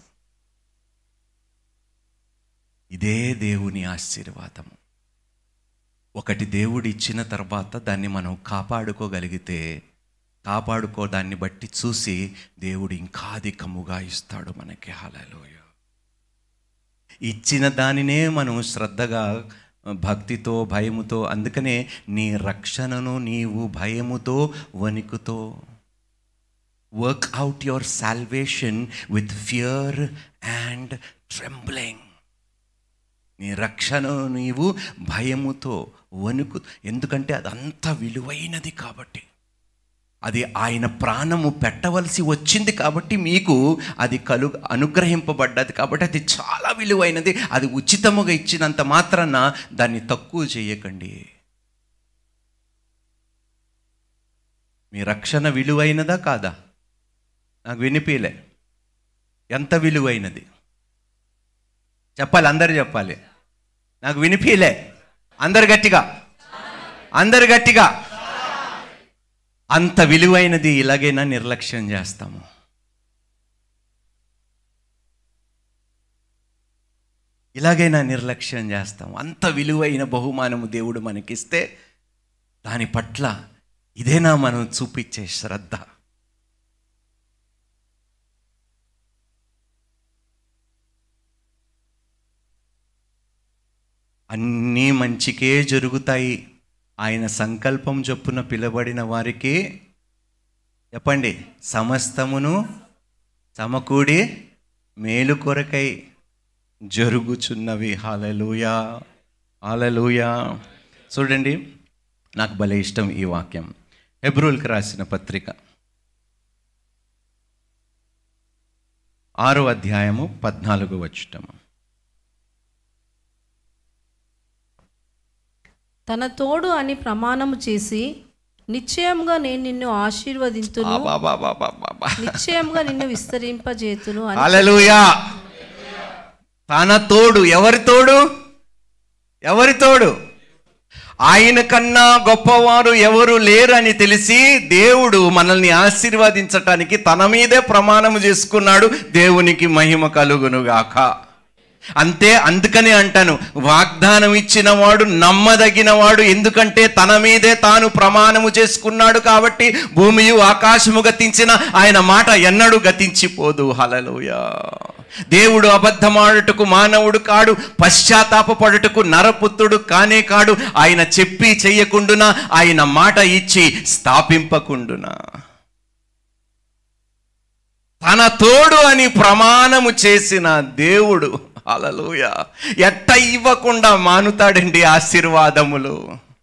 [SPEAKER 2] ఇదే దేవుని ఆశీర్వాదము ఒకటి దేవుడు ఇచ్చిన తర్వాత దాన్ని మనం కాపాడుకోగలిగితే కాపాడుకో దాన్ని బట్టి చూసి దేవుడు ఇంకా అధికముగా ఇస్తాడు మనకి హలలోయ ఇచ్చిన దానినే మనం శ్రద్ధగా భక్తితో భయముతో అందుకనే నీ రక్షణను నీవు భయముతో వణుకుతో work out your salvation with fear and trembling నీ రక్షణను నీవు భయముతో వణుకు ఎందుకంటే అదంత విలువైనది కాబట్టి అది ఆయన ప్రాణము పెట్టవలసి వచ్చింది కాబట్టి మీకు అది కలు అనుగ్రహింపబడ్డది కాబట్టి అది చాలా విలువైనది అది ఉచితముగా ఇచ్చినంత మాత్రాన దాన్ని తక్కువ చేయకండి మీ రక్షణ విలువైనదా కాదా నాకు వినిపిలే ఎంత విలువైనది చెప్పాలి అందరు చెప్పాలి నాకు వినిపిలే అందరు గట్టిగా అందరు గట్టిగా అంత విలువైనది ఇలాగైనా నిర్లక్ష్యం చేస్తాము ఇలాగైనా నిర్లక్ష్యం చేస్తాము అంత విలువైన బహుమానము దేవుడు మనకిస్తే దాని పట్ల ఇదేనా మనం చూపించే శ్రద్ధ అన్నీ మంచికే జరుగుతాయి ఆయన సంకల్పం చొప్పున పిలబడిన వారికి చెప్పండి సమస్తమును సమకూడి మేలు కొరకై జరుగుచున్నవి హాలలుయా హాలలుయా చూడండి నాకు భలే ఇష్టం ఈ వాక్యం హెబ్రూల్కి రాసిన పత్రిక ఆరో అధ్యాయము పద్నాలుగు వచ్చటము
[SPEAKER 3] తన తోడు అని ప్రమాణము చేసి నిశ్చయంగా నేను నిన్ను ఆశీర్వదింతును
[SPEAKER 2] బాబా
[SPEAKER 3] నిశ్చయంగా నిన్ను విస్తరింపజేతును అని
[SPEAKER 2] హల్లెలూయా తన తోడు ఎవరి తోడు ఎవరి తోడు ఆయన కన్నా గొప్పవారు ఎవరు లేరని తెలిసి దేవుడు మనల్ని ఆశీర్వదించటానికి తన మీదే ప్రమాణము చేసుకున్నాడు దేవునికి మహిమ కలుగునుగాక అంతే అందుకనే అంటాను వాగ్దానం ఇచ్చిన వాడు నమ్మదగిన వాడు ఎందుకంటే తన మీదే తాను ప్రమాణము చేసుకున్నాడు కాబట్టి భూమియు ఆకాశము గతించిన ఆయన మాట ఎన్నడూ గతించిపోదు హలలుయా దేవుడు అబద్ధమాడుటకు మానవుడు కాడు పశ్చాత్తాపపడుటకు నరపుత్రుడు కానే కాడు ఆయన చెప్పి చెయ్యకుండునా ఆయన మాట ఇచ్చి స్థాపింపకుండునా తన తోడు అని ప్రమాణము చేసిన దేవుడు అలలుయ ఎట్ట ఇవ్వకుండా మానుతాడండి ఆశీర్వాదములు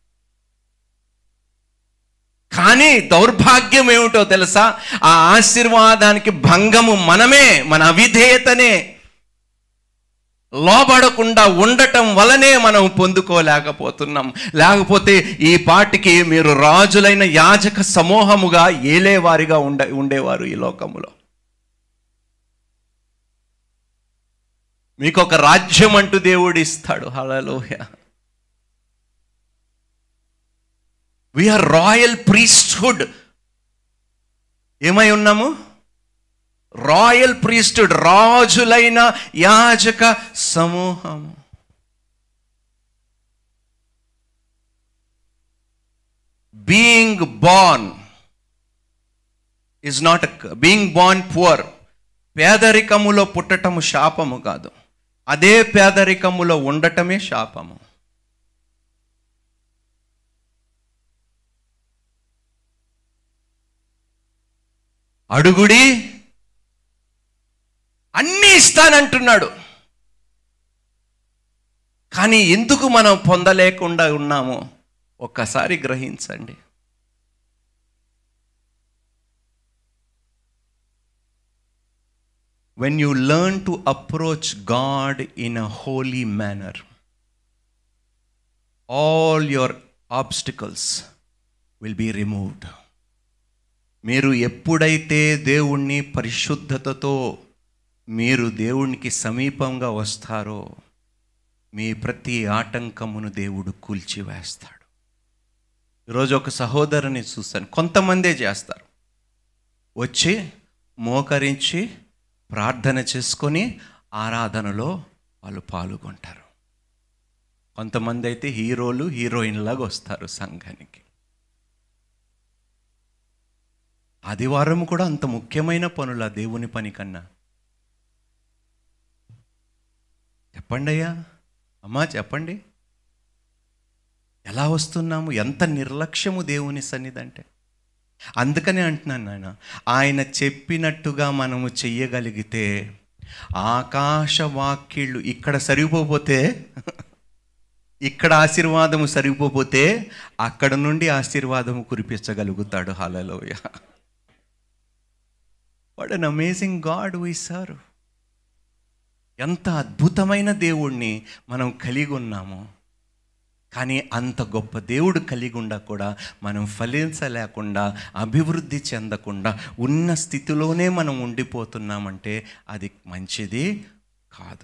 [SPEAKER 2] కానీ దౌర్భాగ్యం ఏమిటో తెలుసా ఆ ఆశీర్వాదానికి భంగము మనమే మన అవిధేయతనే లోబడకుండా ఉండటం వలనే మనం పొందుకోలేకపోతున్నాం లేకపోతే ఈ పాటికి మీరు రాజులైన యాజక సమూహముగా ఏలేవారిగా ఉండ ఉండేవారు ఈ లోకములో మీకు ఒక రాజ్యం అంటూ దేవుడు ఇస్తాడు హలలోయ వీఆర్ రాయల్ ప్రీస్ట్హుడ్ ఏమై ఉన్నాము రాయల్ ప్రీస్టుడ్ రాజులైన యాజక సమూహము being born is not being born poor పేదరికములో పుట్టటము శాపము కాదు అదే పేదరికములో ఉండటమే శాపము అడుగుడి అన్నీ ఇస్తానంటున్నాడు కానీ ఎందుకు మనం పొందలేకుండా ఉన్నామో ఒక్కసారి గ్రహించండి when you learn to approach God in a holy manner, all your obstacles will be removed. మీరు ఎప్పుడైతే దేవుణ్ణి పరిశుద్ధతతో మీరు దేవునికి సమీపంగా వస్తారో మీ ప్రతి ఆటంకమును దేవుడు కూల్చివేస్తాడు ఈరోజు ఒక సహోదరుని చూస్తాను కొంతమందే చేస్తారు వచ్చి మోకరించి ప్రార్థన చేసుకొని ఆరాధనలో వాళ్ళు పాల్గొంటారు కొంతమంది అయితే హీరోలు హీరోయిన్లాగా వస్తారు సంఘానికి ఆదివారం కూడా అంత ముఖ్యమైన పనుల దేవుని పని కన్నా చెప్పండి అయ్యా అమ్మా చెప్పండి ఎలా వస్తున్నాము ఎంత నిర్లక్ష్యము దేవుని సన్నిధి అందుకనే అంటున్నాను నాయన ఆయన చెప్పినట్టుగా మనము చెయ్యగలిగితే ఆకాశ వాక్యుళ్ళు ఇక్కడ సరిపోతే ఇక్కడ ఆశీర్వాదము సరిపోతే అక్కడ నుండి ఆశీర్వాదము కురిపించగలుగుతాడు hallelujah what an amazing God we serve ఎంత అద్భుతమైన దేవుణ్ణి మనం కలిగి ఉన్నామో కానీ అంత గొప్ప దేవుడు కలిగి ఉండా కూడా మనం ఫలించలేకుండా అభివృద్ధి చెందకుండా ఉన్న స్థితిలోనే మనం ఉండిపోతున్నామంటే అది మంచిది కాదు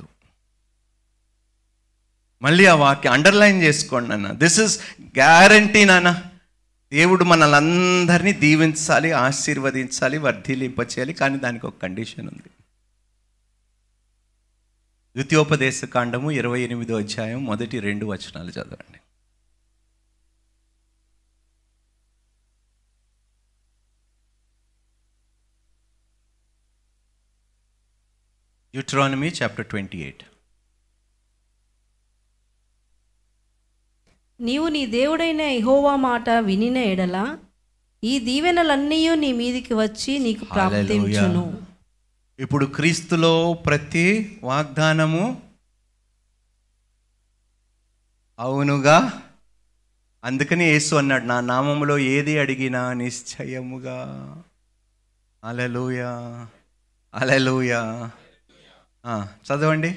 [SPEAKER 2] మళ్ళీ ఆ వాక్యం అండర్లైన్ చేసుకోండి నాన్న దిస్ ఇస్ గ్యారంటీ నాన్న దేవుడు మనల్ని దీవించాలి ఆశీర్వదించాలి వర్ధిలింపచేయాలి కానీ దానికి ఒక కండిషన్ ఉంది ద్వితీయోపదేశ కాండము ఇరవై ఎనిమిదో అధ్యాయం మొదటి రెండు వచనాలు చదవండి యూట్రానమీ చాప్టర్ ట్వంటీ ఎయిట్
[SPEAKER 3] నీవు నీ దేవుడైన యెహోవా మాట వినిన ఎడల ఈ దీవెనలన్నీ నీ మీదికి వచ్చి నీకు ప్రాప్తించును
[SPEAKER 2] ఇప్పుడు క్రీస్తులో ప్రతి వాగ్దానము అవునుగా అందుకని యేసు అన్నాడు నా నామములో ఏది అడిగినా నిశ్చయముగా అలెలుయ అలెలుయ చదవండి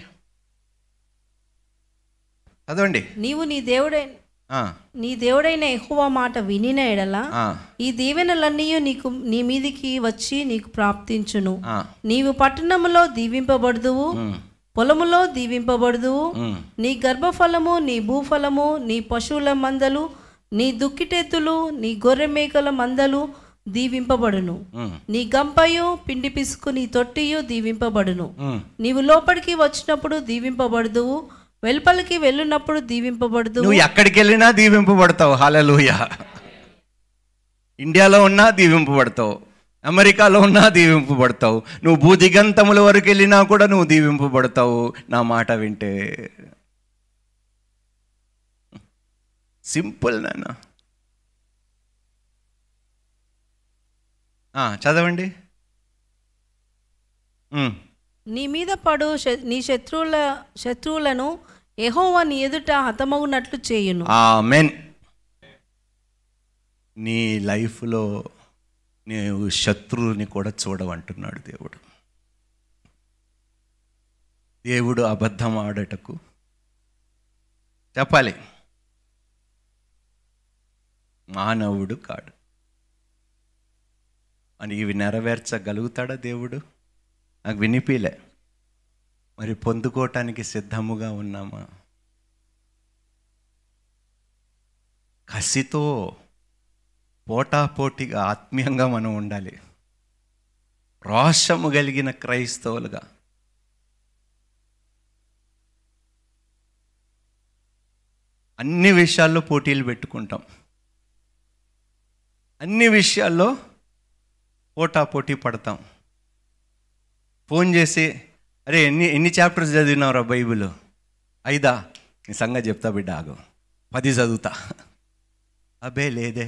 [SPEAKER 2] చదవండి
[SPEAKER 3] నీవు నీ దేవుడైన
[SPEAKER 2] ఆ,
[SPEAKER 3] నీ దేవుడైన యెహోవా మాట వినిన ఎడల
[SPEAKER 2] ఆ,
[SPEAKER 3] ఈ దీవెనలన్నీ నీకు నీ మీదికి వచ్చి నీకు ప్రాప్తించును
[SPEAKER 2] ఆ,
[SPEAKER 3] నీవు పట్టణములో దీవింపబడుదువు
[SPEAKER 2] ఉమ్,
[SPEAKER 3] పొలములో దీవింపబడుదువు
[SPEAKER 2] ఉమ్,
[SPEAKER 3] నీ గర్భఫలము నీ భూఫలము నీ పశువుల మందలు నీ దుక్కిటెత్తులు నీ గొర్రె మేకల మందలు దీవింపబడును
[SPEAKER 2] ఉమ్,
[SPEAKER 3] నీ గంపయు పిండి పిసుకు నీ తొట్టియు దీవింపబడును
[SPEAKER 2] ఉమ్.
[SPEAKER 3] నీవు లోపలికి వచ్చినప్పుడు దీవింపబడుదువు వెలుపలికి వెళ్ళినప్పుడు దీవింపబడుదువు
[SPEAKER 2] నువ్వు ఎక్కడికి వెళ్ళినా దీవింపబడతావు హాలలుయ ఇండియాలో ఉన్నా దీవింపబడతావు అమెరికాలో ఉన్నా దీవింపబడతావు నువ్వు భూదిగంతముల వరకు వెళ్ళినా కూడా నువ్వు దీవింపబడతావు నా మాట వింటే సింపుల్ నాన్న ఆ, చదవండి ఉమ్.
[SPEAKER 3] నీ మీద పడు శ- నీ శత్రువుల శత్రువులను యెహోవా నీ ఎదుట హతమగునట్లు చేయును
[SPEAKER 2] ఆమెన్ నీ లైఫ్లో నీవు శత్రువుని కూడా చూడవంటున్నాడు దేవుడు దేవుడు అబద్ధం ఆడటకు చెప్పాలి మానవుడు కాడు అని ఇవి నెరవేర్చగలుగుతాడా దేవుడు నాకు వినిపిలే మరి పొందుకోవటానికి సిద్ధముగా ఉన్నామా కసితో పోటాపోటీగా ఆత్మీయంగా మనం ఉండాలి రోషము కలిగిన క్రైస్తవులుగా అన్ని విషయాల్లో పోటీలు పెట్టుకుంటాం అన్ని విషయాల్లో పోటాపోటీ పడతాం ఫోన్ చేసి అరే ఎన్ని ఎన్ని చాప్టర్స్ చదివినావురా బైబిల్ ఐదా నీ సంగతి చెప్తా బిడ్డ ఆగు పది చదువుతా అబ్బే లేదే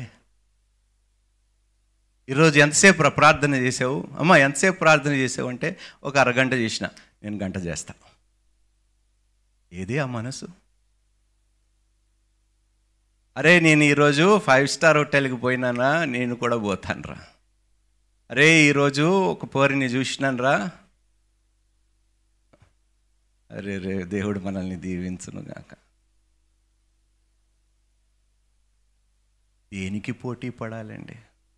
[SPEAKER 2] ఈరోజు ఎంతసేపు ప్ర- ప్రార్థన చేసావు అమ్మ ఎంతసేపు ప్రార్థన చేసావు అంటే ఒక అరగంట చేసిన నేను గంట చేస్తా ఏది ఆ మనసు అరే నేను ఈరోజు ఫైవ్ స్టార్ హోటల్కి పోయినానా నేను కూడా పోతాను రా అరే ఈరోజు ఒక పోరిని చూసినాను రా అరే రే దేవుడు మనల్ని దీవించును గాక దేనికి పోటీ పడాలండి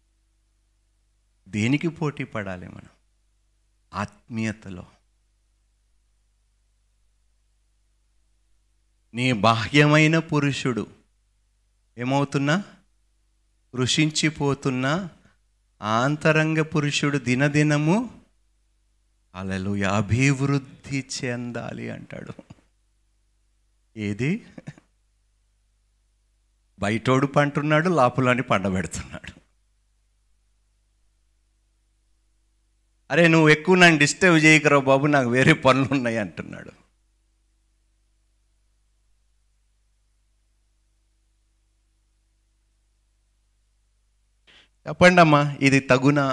[SPEAKER 2] దేనికి పోటీ పడాలి మనం ఆత్మీయతలో నీ బాహ్యమైన పురుషుడు ఏమవుతున్నా కృషించిపోతున్నా ఆంతరంగ పురుషుడు దినదినము అలలు అభివృద్ధి చెందాలి అంటాడు ఏది బయటోడు పంటున్నాడు లోపలని పండబెడుతున్నాడు అరే నువ్వు ఎక్కువ నన్ను డిస్టర్బ్ చేయకరా బాబు నాకు వేరే పనులు ఉన్నాయి అంటున్నాడు చెప్పండి అమ్మా ఇది తగునా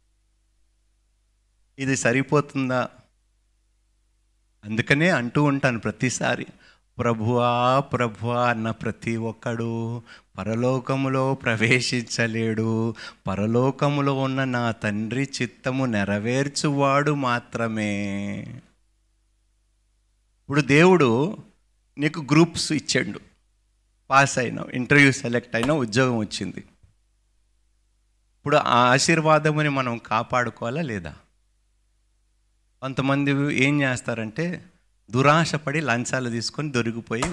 [SPEAKER 2] ఇది సరిపోతుందా అందుకనే అంటూ ఉంటాను ప్రతిసారి ప్రభువా ప్రభువా అన్న ప్రతి ఒక్కడు పరలోకములో ప్రవేశించలేడు పరలోకములో ఉన్న నా తండ్రి చిత్తము నెరవేర్చువాడు మాత్రమే ఇప్పుడు దేవుడు నీకు గ్రూప్స్ ఇచ్చాడు పాస్ అయినావు ఇంటర్వ్యూ సెలెక్ట్ అయినా ఉద్యోగం వచ్చింది ఇప్పుడు ఆ ఆశీర్వాదముని మనం కాపాడుకోవాలా లేదా కొంతమంది ఏం చేస్తారంటే దురాశపడి లంచాలు తీసుకొని దొరికిపోయి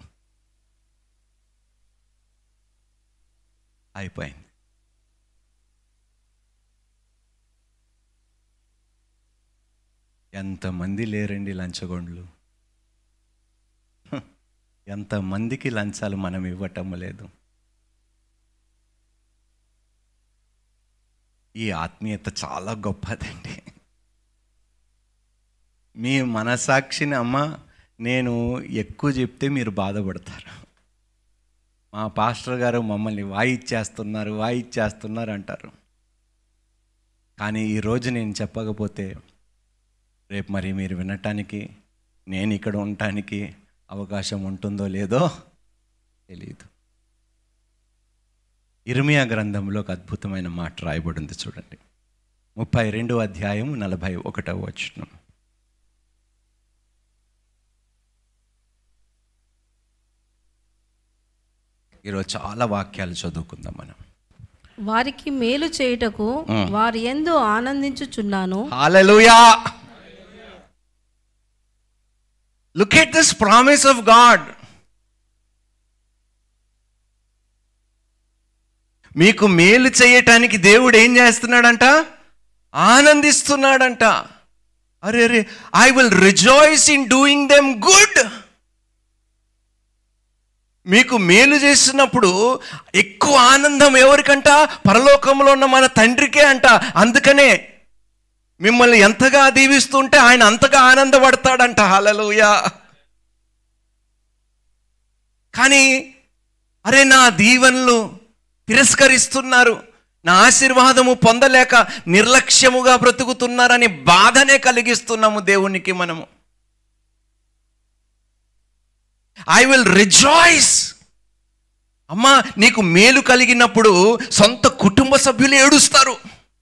[SPEAKER 2] అయిపోయింది ఎంతమంది లేరండి లంచగొండ్లు హ, ఎంతమందికి లంచాలు మనం ఇవ్వటం లేదు ఈ ఆత్మీయత చాలా గొప్పదండి మీ మనసాక్షిని అమ్మ నేను ఎక్కువ చెప్తే మీరు బాధపడతారు మా పాస్టర్ గారు మమ్మల్ని వాయిచ్చేస్తున్నారు వాయిచ్చేస్తున్నారు అంటారు కానీ ఈరోజు నేను చెప్పకపోతే రేపు మరి మీరు వినటానికి నేను ఇక్కడ ఉండటానికి అవకాశం ఉంటుందో లేదో తెలియదు ఇర్మియా గ్రంథంలో ఒక అద్భుతమైన మాట రాయబడింది చూడండి ముప్పై రెండో అధ్యాయం నలభై ఒకటవ వచనం ఈరోజు చాలా వాక్యాలు చదువుకుందాం మనం
[SPEAKER 3] వారికి మేలు చేయుటకు వారి ఎందు ఆనందించుచున్నాను
[SPEAKER 2] Hallelujah. Look at this promise of God. మీకు మేలు చేయటానికి దేవుడు ఏం చేస్తున్నాడంట ఆనందిస్తున్నాడంట అరే అరే I will rejoice in doing them good మీకు మేలు చేస్తున్నప్పుడు ఎక్కువ ఆనందం ఎవరికంట పరలోకంలో ఉన్న మన తండ్రికే అంట అందుకనే మిమ్మల్ని ఎంతగా దీవిస్తుంటే ఆయన అంతగా ఆనందపడతాడంట హలలుయ కానీ అరే నా దీవెనలు తిరస్కరిస్తున్నారు నా ఆశీర్వాదము పొందలేక నిర్లక్ష్యముగా బ్రతుకుతున్నారని బాధనే కలిగిస్తున్నాము దేవునికి మనము ఐ విల్ రిజాయిస్ అమ్మా నీకు మేలు కలిగినప్పుడు సొంత కుటుంబ సభ్యులు ఏడుస్తారు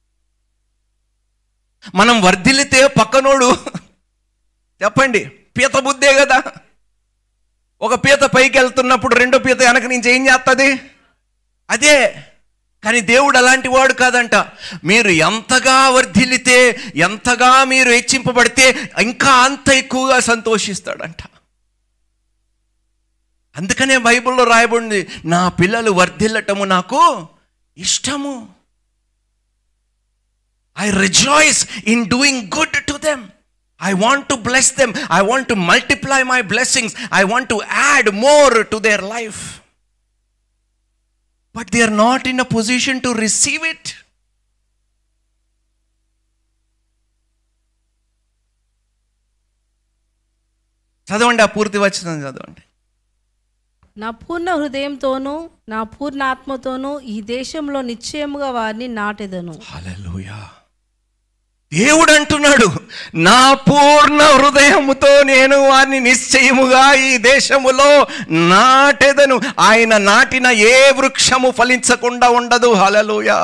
[SPEAKER 2] మనం వర్ధిల్లితే పక్కనోడు చెప్పండి పీత బుద్ధే కదా ఒక పీత పైకి వెళ్తున్నప్పుడు రెండో పీత వెనక నుంచి ఏం చేస్తుంది అదే కానీ దేవుడు అలాంటి వాడు కాదంట మీరు ఎంతగా వర్ధిల్లితే ఎంతగా మీరు హెచ్చింపబడితే ఇంకా అంత ఎక్కువగా సంతోషిస్తాడంట అందుకనే బైబిల్లో రాయబడింది నా పిల్లలు వర్ధిల్లటము నాకు ఇష్టము I rejoice in doing good to them I want to bless them I want to multiply my blessings I want to add more to their life but they are not in a position to receive it చదవండి ఆ పూర్తి వచ్చిందని చదవండి
[SPEAKER 3] నా పూర్ణ హృదయంతోనూ నా పూర్ణ ఆత్మతోనూ ఈ దేశంలో నిశ్చయముగా వారిని నాటెదను
[SPEAKER 2] హల్లెలూయా దేవుడు అంటున్నాడు నా పూర్ణ హృదయముతో నేను వారిని నిశ్చయముగా ఈ దేశములో నాటెదను ఆయన నాటిన ఏ వృక్షము ఫలించకుండా ఉండదు హలలుయా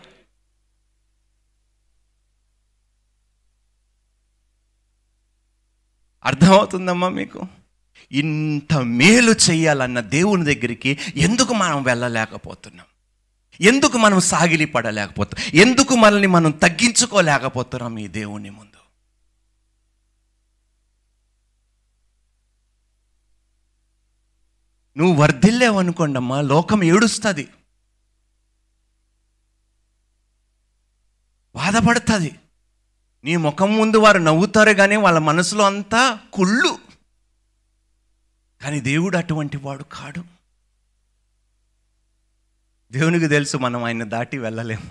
[SPEAKER 2] అర్థమవుతుందమ్మా మీకు ఇంత మేలు చెయ్యాలన్న దేవుని దగ్గరికి ఎందుకు మనం వెళ్ళలేకపోతున్నాం ఎందుకు మనం సాగిలి పడలేకపోతున్నాం ఎందుకు మనల్ని మనం తగ్గించుకోలేకపోతున్నాం ఈ దేవుని ముందు నువ్వు వర్ధిల్లేవనుకోండమ్మా లోకం ఏడుస్తుంది బాధపడుతుంది నీ ముఖం ముందు వారు నవ్వుతారు కానీ వాళ్ళ మనసులో అంతా కుళ్ళు కానీ దేవుడు అటువంటి వాడు కాడు దేవునికి తెలుసు మనం ఆయన దాటి వెళ్ళలేము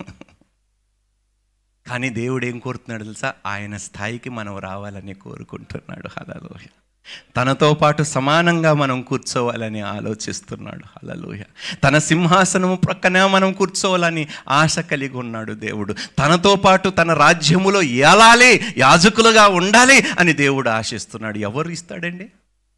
[SPEAKER 2] కానీ దేవుడు ఏం కోరుతున్నాడు తెలుసా ఆయన స్థాయికి మనం రావాలని కోరుకుంటున్నాడు హలలోయ తనతో పాటు సమానంగా మనం కూర్చోవాలని ఆలోచిస్తున్నాడు హలలోయ తన సింహాసనము ప్రక్కన మనం కూర్చోవాలని ఆశ కలిగి ఉన్నాడు దేవుడు తనతో పాటు తన రాజ్యములో ఏలాలి యాజకులుగా ఉండాలి అని దేవుడు ఆశిస్తున్నాడు ఎవరు ఇస్తాడండి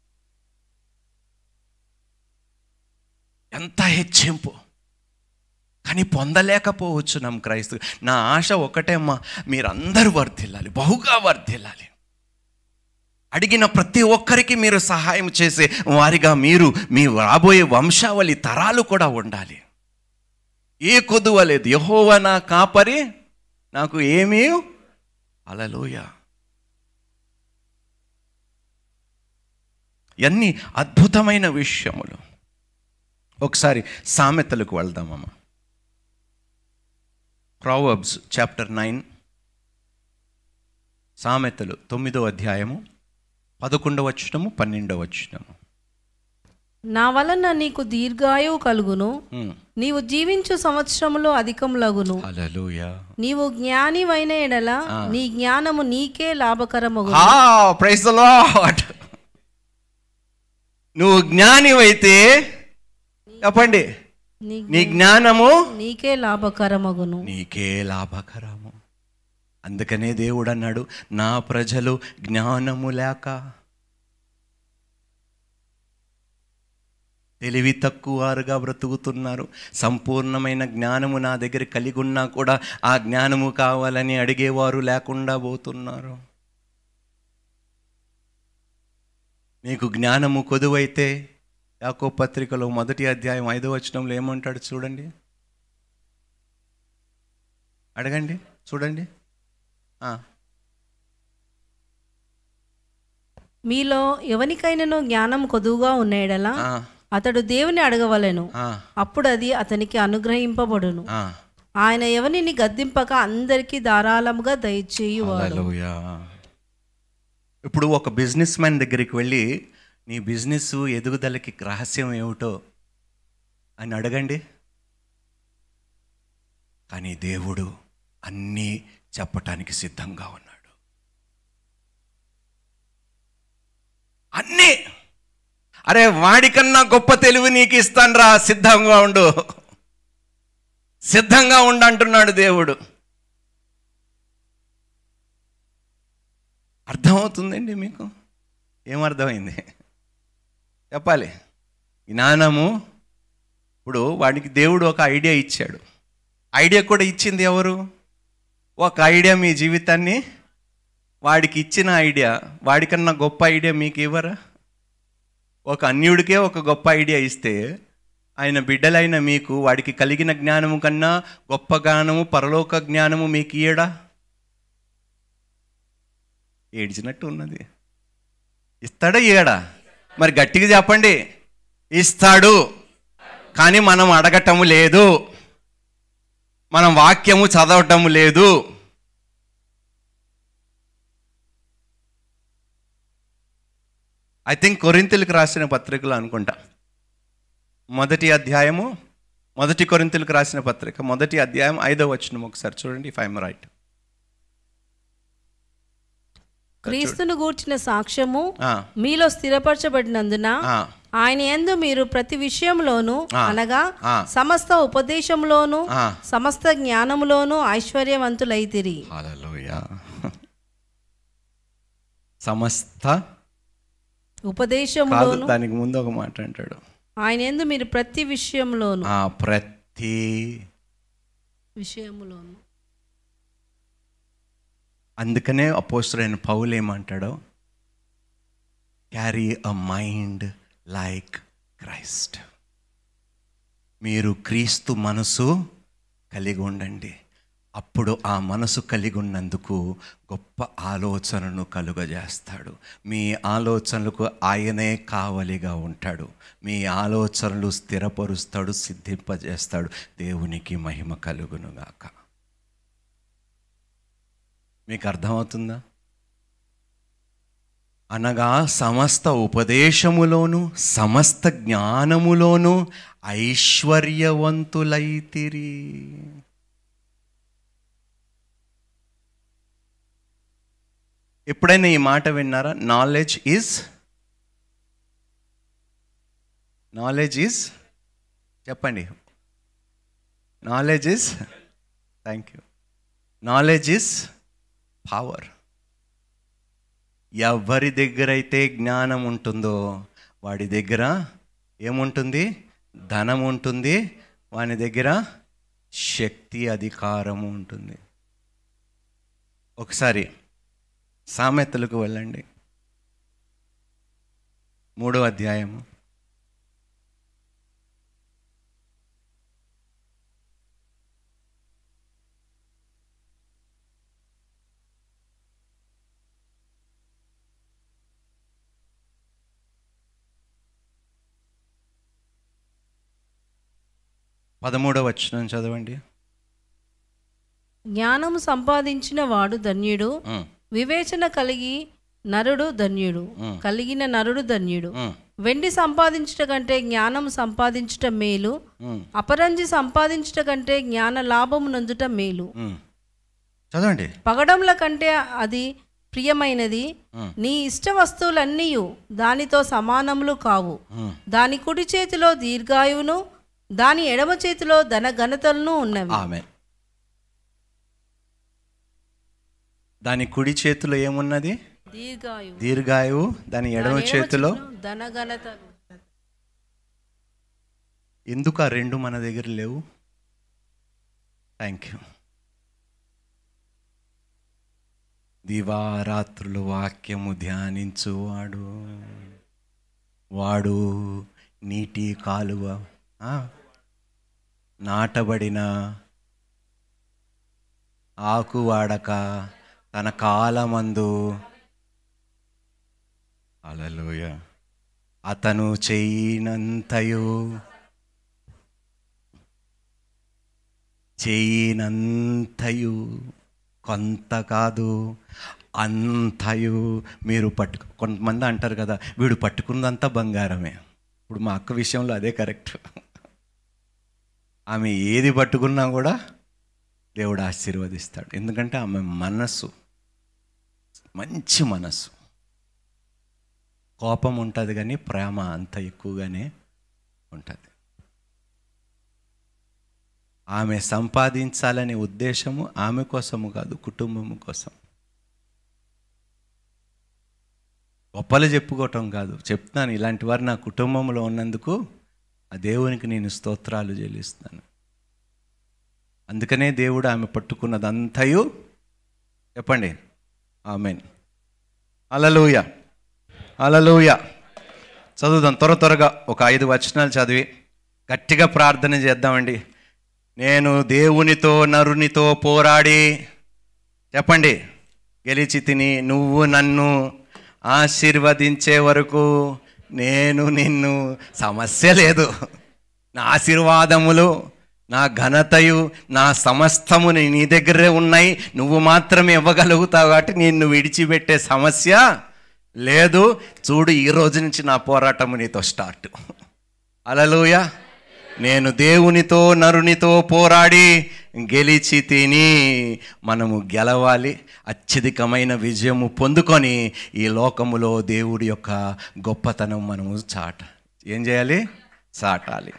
[SPEAKER 2] ఎంత హెచ్చింపు కానీ పొందలేకపోవచ్చు నమ్మ క్రైస్తు నా ఆశ ఒకటే అమ్మా మీరందరూ వర్ధిల్లాలి బహుగా వర్ధిల్లాలి అడిగిన ప్రతి ఒక్కరికి మీరు సహాయం చేసే వారిగా మీరు మీ రాబోయే వంశావళి తరాలు కూడా ఉండాలి ఏ కొదువ లేదు యహోవ నా కాపరి నాకు ఏమీ అలలోయ ఎన్ని అద్భుతమైన విషయములు ఒకసారి సామెతలకు వెళ్దామమ్మా ప్రావర్బ్స్ చాప్టర్ నైన్ సామెతలు తొమ్మిదో అధ్యాయము పదకొండవ వచనము పన్నెండవ వచనము
[SPEAKER 3] నా వలన నీకు దీర్ఘాయువు కలుగును నీవు జీవించు సంవత్సరములో అధికములగును
[SPEAKER 2] హల్లెలూయా
[SPEAKER 3] నీవు జ్ఞానివైన ఎడల నీ జ్ఞానము నీకే లాభకరమగు
[SPEAKER 2] ఆ ప్రైజ్ ద లార్డ్ నువ్వు జ్ఞానివైతే చెప్పండి
[SPEAKER 3] నీ
[SPEAKER 2] నీ జ్ఞానము
[SPEAKER 3] నీకే లాభకరమగును
[SPEAKER 2] నీకే లాభకరము అందుకనే దేవుడు అన్నాడు నా ప్రజలు జ్ఞానము లేక తెలివి తక్కువారుగా బ్రతుకుతున్నారు సంపూర్ణమైన జ్ఞానము నా దగ్గర కలిగి ఉన్నా కూడా ఆ జ్ఞానము కావాలని అడిగేవారు లేకుండా పోతున్నారు నీకు జ్ఞానము కొదువైతే యాకో పత్రికలో మొదటి అధ్యాయం ఐదో వచనంలో ఏమంటాడు చూడండి అడగండి చూడండి ఆ,
[SPEAKER 3] మీలో ఎవనికైనాను జ్ఞానం కొదువుగా ఉన్నేడలా
[SPEAKER 2] ఆ,
[SPEAKER 3] అతడు దేవుని అడగవలెను
[SPEAKER 2] ఆ,
[SPEAKER 3] అప్పుడు అది అతనికి అనుగ్రహింపబడును
[SPEAKER 2] ఆ.
[SPEAKER 3] ఆయన ఎవరిని గద్దింపక అందరికీ ధారాళముగా దయచేయువాడు
[SPEAKER 2] హల్లెలూయా. ఇప్పుడు ఒక బిజినెస్ మ్యాన్ దగ్గరికి వెళ్ళి నీ బిజినెస్ ఎదుగుదలకి రహస్యం ఏమిటో అని అడగండి కానీ దేవుడు అన్నీ చెప్పటానికి సిద్ధంగా ఉన్నాడు అన్నీ అరే వాడికన్నా గొప్ప తెలివి నీకు ఇస్తానురా సిద్ధంగా ఉండు సిద్ధంగా ఉండు అంటున్నాడు దేవుడు అర్థమవుతుందండి మీకు ఏమర్థమైంది చెప్పాలి జ్ఞానము ఇప్పుడు వాడికి దేవుడు ఒక ఐడియా ఇచ్చాడు ఐడియా కూడా ఇచ్చింది ఎవరు ఒక ఐడియా మీ జీవితాన్ని వాడికి ఇచ్చిన ఐడియా వాడికన్నా గొప్ప ఐడియా మీకు ఇవ్వరా ఒక అన్యుడికే ఒక గొప్ప ఐడియా ఇస్తే ఆయన బిడ్డలైన మీకు వాడికి కలిగిన జ్ఞానము కన్నా గొప్ప జ్ఞానము పరలోక జ్ఞానము మీకు ఇయ్యడా ఏడ్చినట్టు ఉన్నది ఇస్తాడా ఇయ్యడా మరి గట్టిగా చెప్పండి ఇస్తాడు కానీ మనం అడగటము లేదు మనం వాక్యము చదవటము లేదు ఐ థింక్ కొరింతలకు రాసిన పత్రికలు అనుకుంటా మొదటి అధ్యాయము మొదటి కొరింతలకు రాసిన పత్రిక మొదటి అధ్యాయం ఐదో వచనం ఒకసారి చూడండి ఇఫ్ ఐఎమ్ రైట్
[SPEAKER 3] క్రీస్తును గూర్చిన సాక్ష్యము మీలో స్థిరపరచబడినందున ఆయన యందు మీరు ప్రతి విషయంలోనూ అనగా
[SPEAKER 2] ఆ.
[SPEAKER 3] సమస్త ఉపదేశంలోను
[SPEAKER 2] ఆ.
[SPEAKER 3] సమస్త జ్ఞానములోను ఐశ్వర్యవంతులైతిరి
[SPEAKER 2] హల్లెలూయా సమస్త కాదు
[SPEAKER 3] ఉపదేశములోను
[SPEAKER 2] దానికి ముందు ఒక మాట అంటాడు
[SPEAKER 3] ఆయన ఎందు మీరు ప్రతి విషయంలోను
[SPEAKER 2] ఆ ప్రతి
[SPEAKER 3] విషయములోను
[SPEAKER 2] అందుకనే అపోస్తుడైన పౌలు ఏమంటాడో carry a mind like Christ మీరు క్రీస్తు మనసు కలిగి ఉండండి అప్పుడు ఆ మనసు కలిగి ఉన్నందుకు గొప్ప ఆలోచనను కలుగజేస్తాడు మీ ఆలోచనలకు ఆయనే కావలిగా ఉంటాడు మీ ఆలోచనలు స్థిరపరుస్తాడు సిద్ధింపజేస్తాడు దేవునికి మహిమ కలుగునుగాక మీకు అర్థమవుతుందా అనగా సమస్త ఉపదేశములోను సమస్త జ్ఞానములోను ఐశ్వర్యవంతులైతిరి ఎప్పుడైనా ఈ మాట విన్నారా నాలెడ్జ్ ఈజ్ నాలెడ్జ్ ఈజ్ చెప్పండి knowledge is thank you knowledge is power ఎవరి దగ్గర అయితే జ్ఞానం ఉంటుందో వాడి దగ్గర ఏముంటుంది ధనం ఉంటుంది వాని దగ్గర శక్తి అధికారము ఉంటుంది ఒకసారి సామెతలకు వెళ్ళండి మూడో అధ్యాయము పదమూడవ వచనం చదవండి
[SPEAKER 3] జ్ఞానము సంపాదించిన వాడు ధన్యుడు
[SPEAKER 2] ఉమ్,
[SPEAKER 3] వివేచన కలిగి నరుడు ధన్యుడు కలిగిన నరుడు ధన్యుడు
[SPEAKER 2] ఉమ్,
[SPEAKER 3] వెండి సంపాదించుట కంటే జ్ఞానం సంపాదించుట మేలు
[SPEAKER 2] ఉమ్,
[SPEAKER 3] అపరంజి సంపాదించుట కంటే జ్ఞాన లాభము నందుట మేలు
[SPEAKER 2] ఉమ్. చదవండి
[SPEAKER 3] పగడంల కంటే అది ప్రియమైనది
[SPEAKER 2] ఉమ్.
[SPEAKER 3] నీ ఇష్ట వస్తువులన్నీ దానితో సమానములు కావు
[SPEAKER 2] ఉమ్.
[SPEAKER 3] దాని కుడి చేతిలో దీర్ఘాయువును దాని ఎడమ చేతిలో ధన ఘనతలను ఉన్నవి
[SPEAKER 2] ఆమె దాని కుడి చేతిలో ఏమున్నది
[SPEAKER 3] దీర్ఘాయువు
[SPEAKER 2] దీర్ఘాయువు దాని ఎడమ
[SPEAKER 3] దాని
[SPEAKER 2] చేతిలో
[SPEAKER 3] ధన ఘనతలు
[SPEAKER 2] ఎందుకు ఆ రెండు మన దగ్గర లేవు థ్యాంక్ యూ దివారాత్రులు వాక్యము ధ్యానించువాడు వాడు నీటి కాలువ ఆ, నాటబడిన ఆకు వాడక తన కాలమందు అలలోయ అతను చెయ్యినంతయు చేయనంతయు కొంత కాదు అంతయు మీరు పట్టుకు కొంతమంది అంటారు కదా వీడు పట్టుకున్నదంతా బంగారమే ఇప్పుడు మా అక్క విషయంలో అదే కరెక్ట్ ఆమె ఏది పట్టుకున్నా కూడా దేవుడు ఆశీర్వదిస్తాడు ఎందుకంటే ఆమె మనస్సు మంచి మనస్సు కోపం ఉంటుంది కానీ ప్రేమ అంత ఎక్కువగానే ఉంటుంది ఆమె సంపాదించాలనే ఉద్దేశము ఆమె కోసము కాదు కుటుంబము కోసం గొప్పలు చెప్పుకోవటం కాదు చెప్తాను ఇలాంటి వారు నా కుటుంబంలో ఉన్నందుకు ఆ దేవునికి నేను స్తోత్రాలు చెల్లిస్తాను అందుకనే దేవుడు ఆమె పట్టుకున్నదంతయు చెప్పండి ఆమెన్ అలలుయ అలలుయ చదువుదాం త్వర త్వరగా ఒక ఐదు వచనాలు చదివి గట్టిగా ప్రార్థన చేద్దామండి నేను దేవునితో నరునితో పోరాడి చెప్పండి గెలిచి తిని నువ్వు నన్ను ఆశీర్వదించే వరకు నేను నిన్ను సమస్య లేదు నా ఆశీర్వాదములు నా ఘనతయు నా సమస్తము నీ నీ దగ్గరే ఉన్నాయి నువ్వు మాత్రమే ఇవ్వగలుగుతావు కాబట్టి నిన్ను విడిచిపెట్టే సమస్య లేదు చూడు ఈ రోజు నుంచి నా పోరాటము నీతో స్టార్ట్ అలలుయ నేను దేవునితో నరునితో పోరాడి గెలిచి తిని మనము గెలవాలి అత్యధికమైన విజయము పొందుకొని ఈ లోకములో దేవుడి యొక్క గొప్పతనం మనము చాట ఏం చేయాలి చాటాలి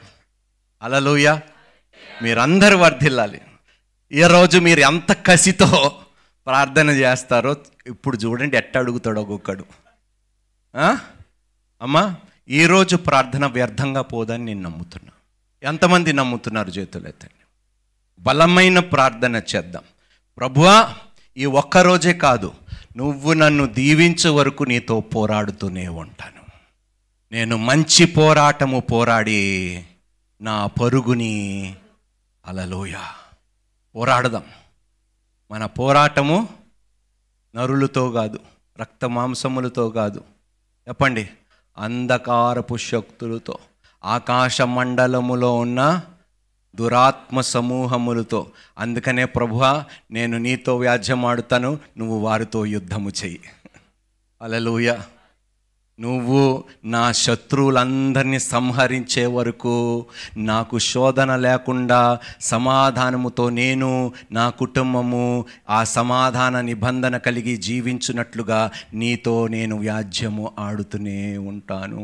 [SPEAKER 2] అలలుయ మీరందరూ వర్ధిల్లాలి ఈరోజు మీరు ఎంత కసితో ప్రార్థన చేస్తారో ఇప్పుడు చూడండి ఎట్ట అడుగుతాడు ఒక్కొక్కడు ఆ? అమ్మా ఈరోజు ప్రార్థన వ్యర్థంగా పోదని నేను నమ్ముతున్నా ఎంతమంది నమ్ముతున్నారు చేతులు ఎత్తండి బలమైన ప్రార్థన చేద్దాం ప్రభువా ఈ ఒక్కరోజే కాదు నువ్వు నన్ను దీవించే వరకు నీతో పోరాడుతూనే ఉంటాను నేను మంచి పోరాటము పోరాడి నా పరుగుని అలలోయ పోరాడదాం మన పోరాటము నరులతో కాదు రక్త మాంసములతో కాదు చెప్పండి అంధకారపు శక్తులతో ఆకాశ మండలములో ఉన్న దురాత్మ సమూహములతో అందుకనే ప్రభువా నేను నీతో వ్యాజ్యమాడుతాను నువ్వు వారితో యుద్ధము చెయ్యి అలలుయ నువ్వు నా శత్రువులందరినీ సంహరించే వరకు నాకు శోధన లేకుండా సమాధానముతో నేను నా కుటుంబము ఆ సమాధాన నిబంధన కలిగి జీవించున్నట్లుగా నీతో నేను వ్యాజ్యము ఆడుతూనే ఉంటాను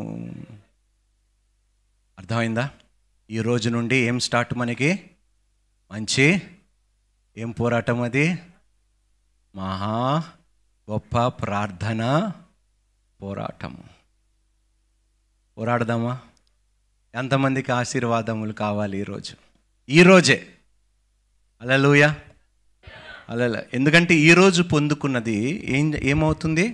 [SPEAKER 2] అర్థమైందా ఈ రోజు నుండి ఏం స్టార్ట్ మనకి మంచి ఏం పోరాటం అది మహా గొప్ప ప్రార్థన పోరాటము పోరాడదామా ఎంతమందికి ఆశీర్వాదములు కావాలి ఈరోజు ఈరోజే అలలుయ అలల ఎందుకంటే ఈరోజు పొందుకున్నది ఏం ఏమవుతుంది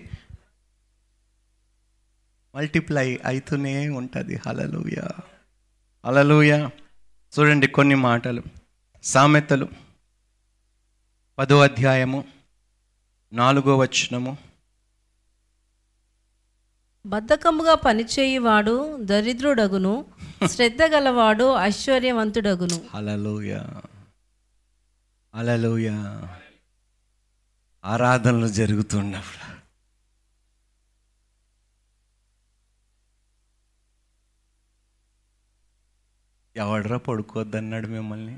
[SPEAKER 2] మల్టిప్లై అవుతూనే ఉంటుంది హలలుయ అలలుయ చూడండి కొన్ని మాటలు సామెతలు పదో అధ్యాయము నాలుగో వచనము
[SPEAKER 3] బద్ధకముగా పనిచేయువాడు దరిద్రుడగును శ్రద్ధ గలవాడు ఐశ్వర్యవంతుడగును
[SPEAKER 2] అలలుయ అలలుయ ఆరాధనలు జరుగుతున్నప్పుడు ఎవడరా పడుకోవద్దన్నాడు మిమ్మల్ని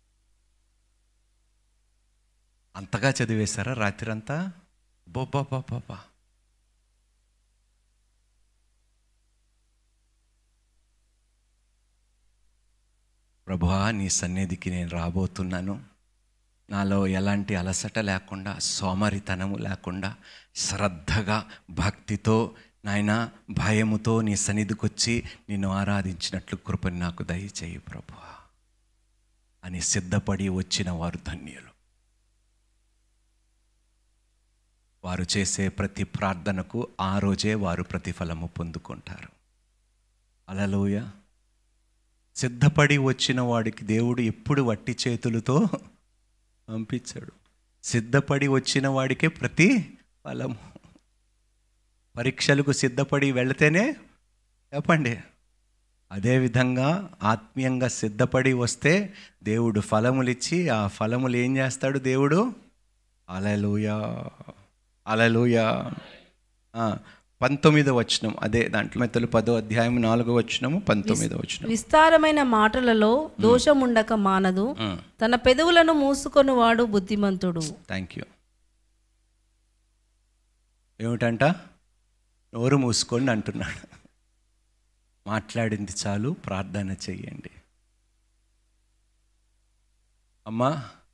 [SPEAKER 2] అంతగా చదివేశారా రాత్రి అంతా బొబ్బా పాపా ప్రభువా నీ సన్నిధికి నేను రాబోతున్నాను నాలో ఎలాంటి అలసట లేకుండా సోమరితనము లేకుండా శ్రద్ధగా భక్తితో నాయన భయముతో నీ సన్నిధికి వచ్చి నిన్ను ఆరాధించినట్లు కృపని నాకు దయచేయి ప్రభువా అని సిద్ధపడి వచ్చిన వారు ధన్యులు వారు చేసే ప్రతి ప్రార్థనకు ఆ రోజే వారు ప్రతిఫలము పొందుకుంటారు అలలోయ సిద్ధపడి వచ్చిన వాడికి దేవుడు ఎప్పుడు వట్టి చేతులతో పంపించాడు సిద్ధపడి వచ్చిన వాడికే ప్రతి ఫలము పరీక్షలకు సిద్ధపడి వెళితేనే చెప్పండి అదేవిధంగా ఆత్మీయంగా సిద్ధపడి వస్తే దేవుడు ఫలములిచ్చి ఆ ఫలములు ఏం చేస్తాడు దేవుడు అలలుయా అలలుయా పంతొమ్మిదో వచనం అదే దాంట్లో మెత్తలు పదో అధ్యాయం నాలుగో వచనము పంతొమ్మిదో వచనం
[SPEAKER 3] విస్తారమైన మాటలలో దోషముండక మానదు తన పెదవులను మూసుకొని వాడు బుద్ధిమంతుడు
[SPEAKER 2] థ్యాంక్ యూ ఏమిటంట నోరు మూసుకోండి అంటున్నాడు మాట్లాడింది చాలు ప్రార్థన చెయ్యండి అమ్మా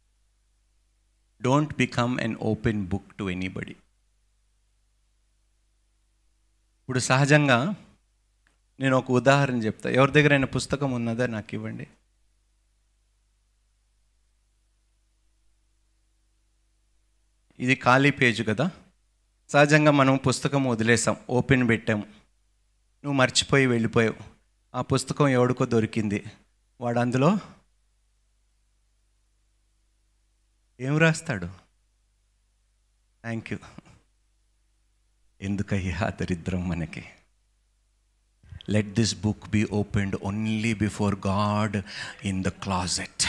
[SPEAKER 2] don't become an open book to anybody ఇప్పుడు సహజంగా నేను ఒక ఉదాహరణ చెప్తా ఎవరి దగ్గరైనా పుస్తకం ఉన్నదా నాకు ఇవ్వండి ఇది ఖాళీ పేజ్ కదా సహజంగా మనం పుస్తకం వదిలేసాం ఓపెన్ పెట్టాం నువ్వు మర్చిపోయి వెళ్ళిపోయావు ఆ పుస్తకం ఎవడికో దొరికింది వాడు అందులో ఏం రాస్తాడు థ్యాంక్ యూ ఎందుకయ్యా దరిద్రం మనకి let this book be opened only before God in the closet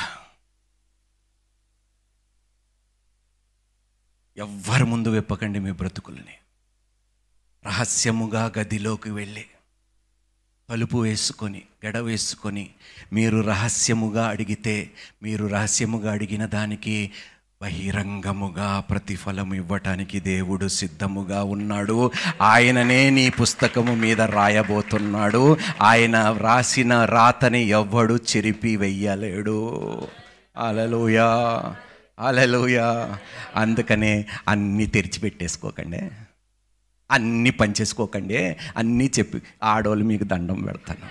[SPEAKER 2] ఎవ్వరి ముందు విప్పకండి మీ బ్రతుకుల్ని రహస్యముగా గదిలోకి వెళ్ళి తలుపు వేసుకొని గడ వేసుకొని మీరు రహస్యముగా అడిగితే మీరు రహస్యముగా అడిగిన దానికి బహిరంగముగా ప్రతిఫలం ఇవ్వటానికి దేవుడు సిద్ధముగా ఉన్నాడు ఆయననే నీ పుస్తకము మీద రాయబోతున్నాడు ఆయన రాసిన రాతని ఎవ్వడు చెరిపి వెయ్యలేడు అలలుయా అలెలుయా అందుకనే అన్నీ తెరిచిపెట్టేసుకోకండి అన్నీ పంచేసుకోకండి అన్నీ చెప్పి ఆడవాళ్ళు మీకు దండం పెడతాను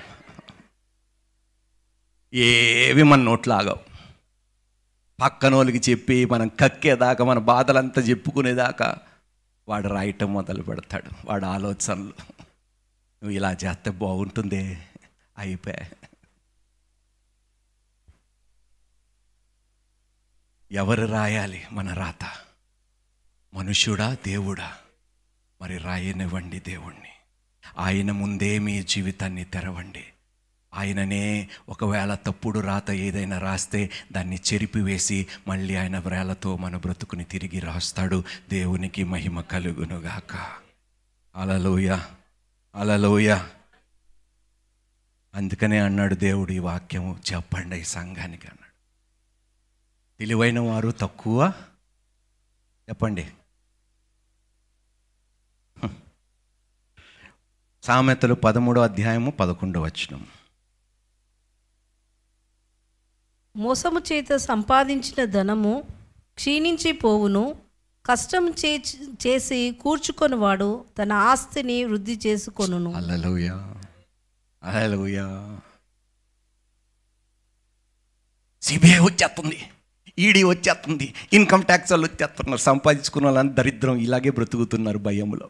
[SPEAKER 2] ఏవి మన నోట్లు ఆగవు పక్కనోళ్ళకి చెప్పి మనం కక్కేదాకా మన బాధలంతా చెప్పుకునేదాకా వాడు రాయటం మొదలు పెడతాడు వాడు ఆలోచనలు నువ్వు ఇలా చేస్తే బాగుంటుంది అయిపోయా ఎవరు రాయాలి మన రాత మనుష్యుడా దేవుడా మరి రాయనివ్వండి దేవుణ్ణి ఆయన ముందే మీ జీవితాన్ని తెరవండి ఆయననే ఒకవేళ తప్పుడు రాత ఏదైనా రాస్తే దాన్ని చెరిపివేసి మళ్ళీ ఆయన వ్రేలతో మన బ్రతుకుని తిరిగి రాస్తాడు దేవునికి మహిమ కలుగునుగాక అలలోయ అలలోయ అందుకనే అన్నాడు దేవుడు ఈ వాక్యము చెప్పండి ఈ సంఘానికి అన్నాడు తెలివైన వారు తక్కువ చెప్పండి సామెతలు పదమూడో అధ్యాయము పదకొండో వచనం
[SPEAKER 3] మోసము చేత సంపాదించిన ధనము క్షీణించి పోవును కష్టం చే చేసి కూర్చుకొనివాడు తన ఆస్తిని వృద్ధి చేసుకొనును
[SPEAKER 2] అల్లలుయా అల్లలుయా సిబిఐ వచ్చేస్తుంది ఈడీ వచ్చేస్తుంది ఇన్కమ్ ట్యాక్స్ వాళ్ళు వచ్చేస్తున్నారు సంపాదించుకున్న వాళ్ళని దరిద్రం ఇలాగే బ్రతుకుతున్నారు భయములో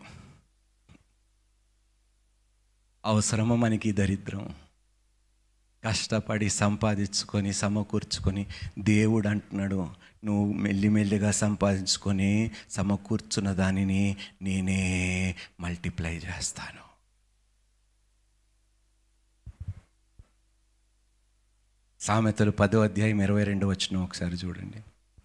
[SPEAKER 2] అవసరమా మనకి ఈ దరిద్రం కష్టపడి సంపాదించుకొని సమకూర్చుకొని దేవుడు అంటున్నాడు నువ్వు మెల్లిమెల్లిగా సంపాదించుకొని సమకూర్చున్న దానిని నేనే మల్టిప్లై చేస్తాను సామెతలు పదో అధ్యాయం ఇరవై రెండు వచ్చిన ఒకసారి చూడండి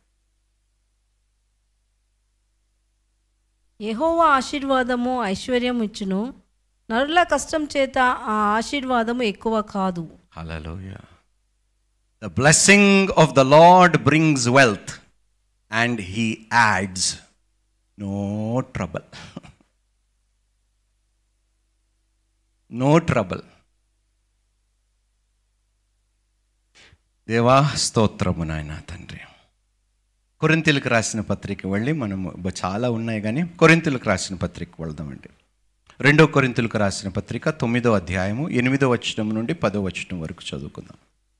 [SPEAKER 3] యెహోవా ఆశీర్వాదము ఐశ్వర్యం ఇచ్చును నరుల కష్టం చేత ఆ ఆశీర్వాదము ఎక్కువ కాదు
[SPEAKER 2] Hallelujah. The blessing of the Lord brings wealth and he adds no trouble. no trouble. దేవా స్తోత్రము నాయన తండ్రి కొరింతలకు రాసిన పత్రిక వెళ్ళి మనము బ- చాలా ఉన్నాయి కానీ కొరింతలకు రాసిన పత్రిక వెళ్దామండి రెండో కొరింతలకు రాసిన పత్రిక తొమ్మిదో అధ్యాయము ఎనిమిదో వచనం నుండి పదో వచనం వరకు చదువుకుందాం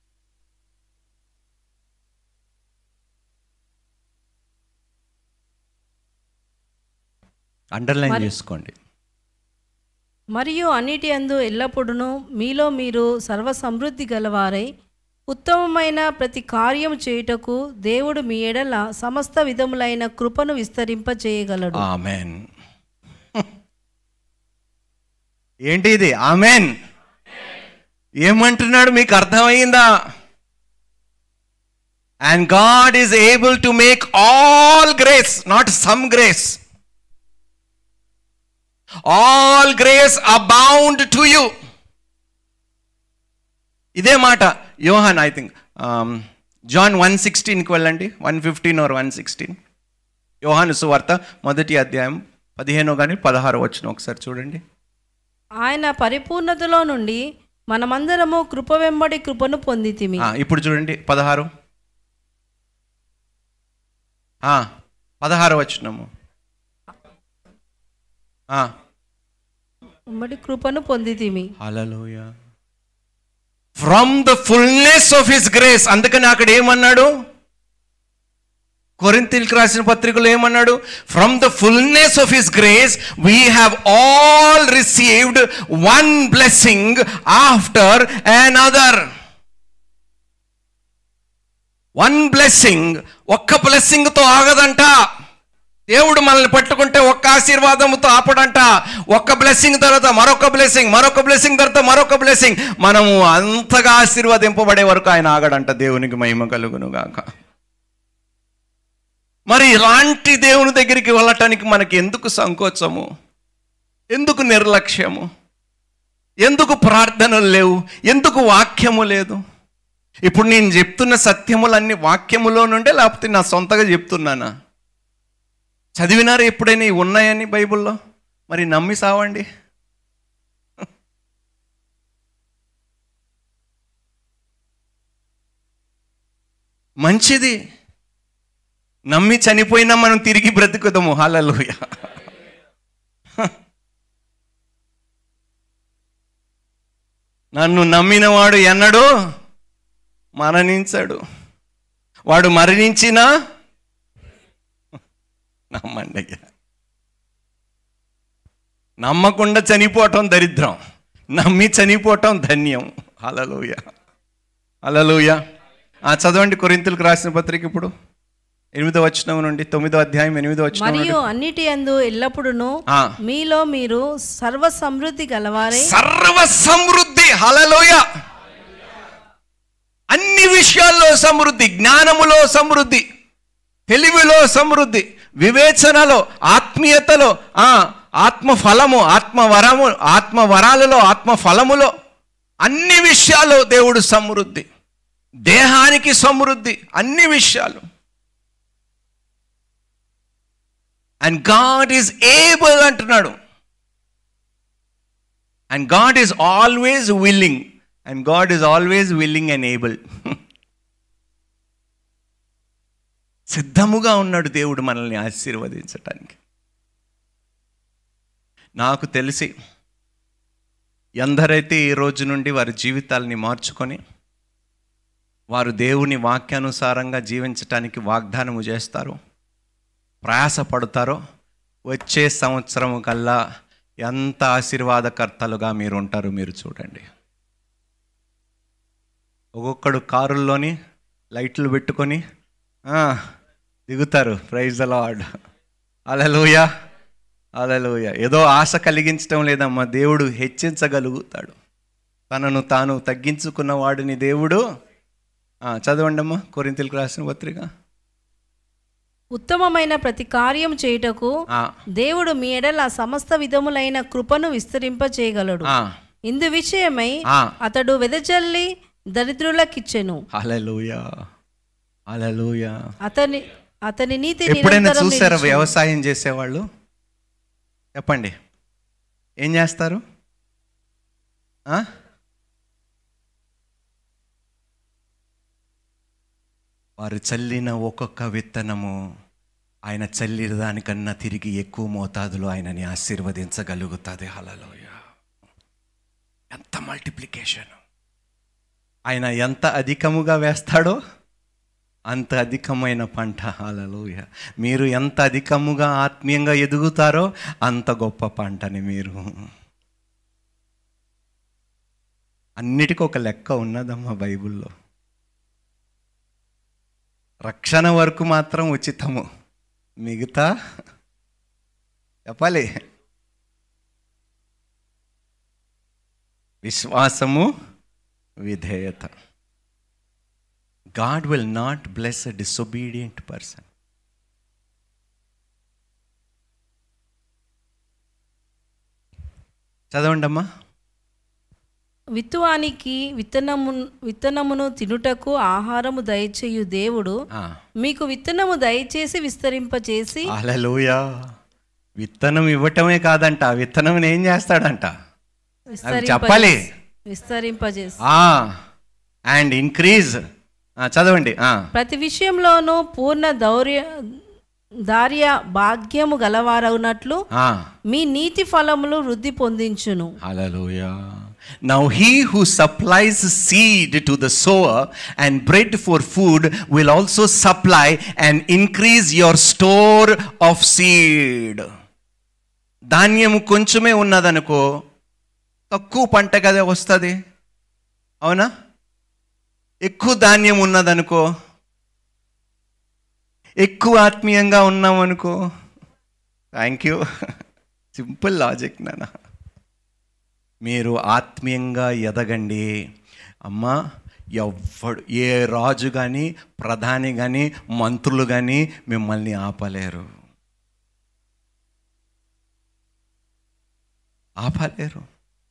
[SPEAKER 2] అండర్లైన్ చేసుకోండి
[SPEAKER 3] మరియు అన్నిటి అందు ఎల్లప్పుడూ మీలో మీరు సర్వ సమృద్ధి గలవారై ఉత్తమమైన ప్రతి కార్యము చేయుటకు దేవుడు మీ ఎడల సమస్త విధములైన కృపను విస్తరింప చేయగలడు
[SPEAKER 2] ఆమెన్ ఏంటి ఇది ఆమెన్ ఏమంటున్నాడు మీకు అర్థమైందా and God is able to make all grace not some grace all grace abound to you ఇదే మాట యోహాన్ ఐ థింక్ జాన్ వన్ సిక్స్టీన్కి వెళ్ళండి one fifteen or one sixteen యోహాను సువార్త మొదటి అధ్యాయం పదిహేనో కానీ పదహారు వచ్చిన ఒకసారి చూడండి
[SPEAKER 3] ఆయన పరిపూర్ణతలో నుండి మనమందరము కృప వెంబడి కృపను పొందితిమి
[SPEAKER 2] ఆ, ఇప్పుడు చూడండి పదహారు ఆ, పదహారు వచ్చినము
[SPEAKER 3] వెంబడి కృపను పొందితిమి
[SPEAKER 2] hallelujah from the fullness of his grace అందుకని అక్కడ ఏమన్నాడు కొరింతిల్కి రాసిన పత్రికలో ఏమన్నాడు from the fullness of his grace we have all received one blessing after another one blessing ఒక్క బ్లెస్సింగ్తో ఆగదంట దేవుడు మనల్ని పట్టుకుంటే ఒక్క ఆశీర్వాదముతో ఆపడంట ఒక్క బ్లెస్సింగ్ తర్వాత మరొక బ్లెస్సింగ్ మరొక బ్లెస్సింగ్ తర్వాత మరొక బ్లెస్సింగ్ మనము అంతగా ఆశీర్వదింపబడే వరకు ఆయన ఆగడంట దేవునికి మహిమ కలుగును గాక మరి ఇలాంటి దేవుని దగ్గరికి వెళ్ళటానికి మనకి ఎందుకు సంకోచము ఎందుకు నిర్లక్ష్యము ఎందుకు ప్రార్థనలు లేవు ఎందుకు వాక్యము లేదు ఇప్పుడు నేను చెప్తున్న సత్యములన్నీ వాక్యములో నుండే లేకపోతే నా సొంతగా చెప్తున్నానా చదివినారు ఎప్పుడైనా ఇవి ఉన్నాయని బైబిల్లో మరి నమ్మి సావండి మంచిది నమ్మి చనిపోయినా మనం తిరిగి బ్రతుకుదాము హాలలోయ నన్ను నమ్మినవాడు ఎన్నడూ మరణించాడు వాడు మరణించినా నమ్మండి అయ్యా నమ్మకుండా చనిపోవటం దరిద్రం నమ్మి చనిపోవటం ధన్యం అలలోయ అలలోయ ఆ చదవండి కొరింతలకు రాసిన పత్రిక ఇప్పుడు ఎనిమిదో వచనం నుండి తొమ్మిదో అధ్యాయం ఎనిమిదో వచనం నుండి
[SPEAKER 3] మరియు అన్నిటి అందు ఎల్లప్పుడును
[SPEAKER 2] ఆ.
[SPEAKER 3] మీలో మీరు సర్వ సమృద్ధి గలవారై
[SPEAKER 2] సర్వ సమృద్ధి హలలోయ అన్ని విషయాల్లో సమృద్ధి జ్ఞానములో సమృద్ధి తెలివిలో సమృద్ధి వివేచనలో ఆత్మీయతలో ఆ ఆత్మ ఫలము ఆత్మ వరము ఆత్మ వరాలలో ఆత్మ ఫలములో అన్ని విషయాలు దేవుడు సమృద్ధి దేహానికి సమృద్ధి అన్ని విషయాలు అండ్ గాడ్ ఈజ్ ఏబుల్ అంటున్నాడు and God is always willing and God is always willing and able సిద్ధముగా ఉన్నాడు దేవుడు మనల్ని ఆశీర్వదించటానికి నాకు తెలిసి ఎందరైతే ఈ రోజు నుండి వారి జీవితాలని మార్చుకొని వారు దేవుని వాక్యానుసారంగా జీవించటానికి వాగ్దానము చేస్తారో ప్రయాసపడతారో వచ్చే సంవత్సరం కల్లా ఎంత ఆశీర్వాదకర్తలుగా మీరు ఉంటారు మీరు చూడండి ఒక్కొక్కడు కారుల్లోని లైట్లు పెట్టుకొని ఆ, దిగుతారు ప్రైజ్ ద లార్డ్ అలలోయ అలలోయ ఏదో ఆశ కలిగించడం లేదమ్మా దేవుడు హెచ్చించగలుగుతాడు తనను తాను తగ్గించుకున్న వాడిని దేవుడు ఆ, చదవండి అమ్మా కొరింతలకు రాసిన పత్రిక
[SPEAKER 3] ఉత్తమమైన ప్రతి కార్యం చేయుటకు
[SPEAKER 2] ఆ,
[SPEAKER 3] దేవుడు మీ ఎడల సమస్త విధములైన కృపను విస్తరింపచేయగలడు
[SPEAKER 2] ఆ,
[SPEAKER 3] ఇందు విషయమై
[SPEAKER 2] ఆ.
[SPEAKER 3] అతడు వెదజల్లి దరిద్రులకిచ్చెను
[SPEAKER 2] హల్లెలూయా హల్లెలూయా
[SPEAKER 3] అతని అతని నీతి
[SPEAKER 2] ఎప్పుడైనా
[SPEAKER 3] నిరంతరం
[SPEAKER 2] చూసారా
[SPEAKER 3] నిలిచి-
[SPEAKER 2] వ్యవసాయం చేసేవాళ్ళు చెప్పండి ఏం చేస్తారు ఆ? వారు చల్లిన ఒక్కొక్క విత్తనము ఆయన చల్లిన దానికన్నా తిరిగి ఎక్కువ మోతాదులో ఆయనని ఆశీర్వదించగలుగుతుంది హలలోయ ఎంత మల్టిప్లికేషన్ ఆయన ఎంత అధికముగా వేస్తాడో అంత అధికమైన పంట హాలలోయ మీరు ఎంత అధికముగా ఆత్మీయంగా ఎదుగుతారో అంత గొప్ప పంటని మీరు అన్నిటికీ ఒక లెక్క ఉన్నదమ్మా బైబిల్లో రక్షణ వరకు మాత్రం ఉచితము మిగతా చెప్పాలి విశ్వాసము విధేయత God will not bless a disobedient person. చదవండి అమ్మా
[SPEAKER 3] విత్తువానికి విత్తనము విత్తనమును తినుటకు ఆహారము దయచేయు దేవుడు మీకు విత్తనము దయచేసి విస్తరింపచేసి
[SPEAKER 2] అలలోయా విత్తనం ఇవ్వటమే కాదంట ఆ విత్తనం ఏం చేస్తాడంట
[SPEAKER 3] విస్తరింప-
[SPEAKER 2] చెప్పాలి.
[SPEAKER 3] విస్తరింపజేసి
[SPEAKER 2] అండ్ ఇంక్రీజ్ చదవండి ఆ.
[SPEAKER 3] ప్రతి విషయంలోనూ పూర్ణ దౌర్య దార్య భాగ్యము గలవారవునట్లు
[SPEAKER 2] ఆ.
[SPEAKER 3] మీ నీతి ఫలములు వృద్ధి పొందించును
[SPEAKER 2] Hallelujah. Now, he who supplies seed to the sower and bread for food will also supply and increase your store of seed. ధాన్యం కొంచెమే ఉన్నదనుకో తక్కువ పంట కదా వస్తుంది అవునా ఎక్కువ ధాన్యం ఉన్నదనుకో ఎక్కువ ఆత్మీయంగా ఉన్నామనుకో థ్యాంక్ యూ సింపుల్ లాజిక్ నాన్న మీరు ఆత్మీయంగా ఎదగండి అమ్మా ఎవ్వడు ఏ రాజు కానీ ప్రధాని కానీ మంత్రులు కానీ మిమ్మల్ని ఆపలేరు ఆపలేరు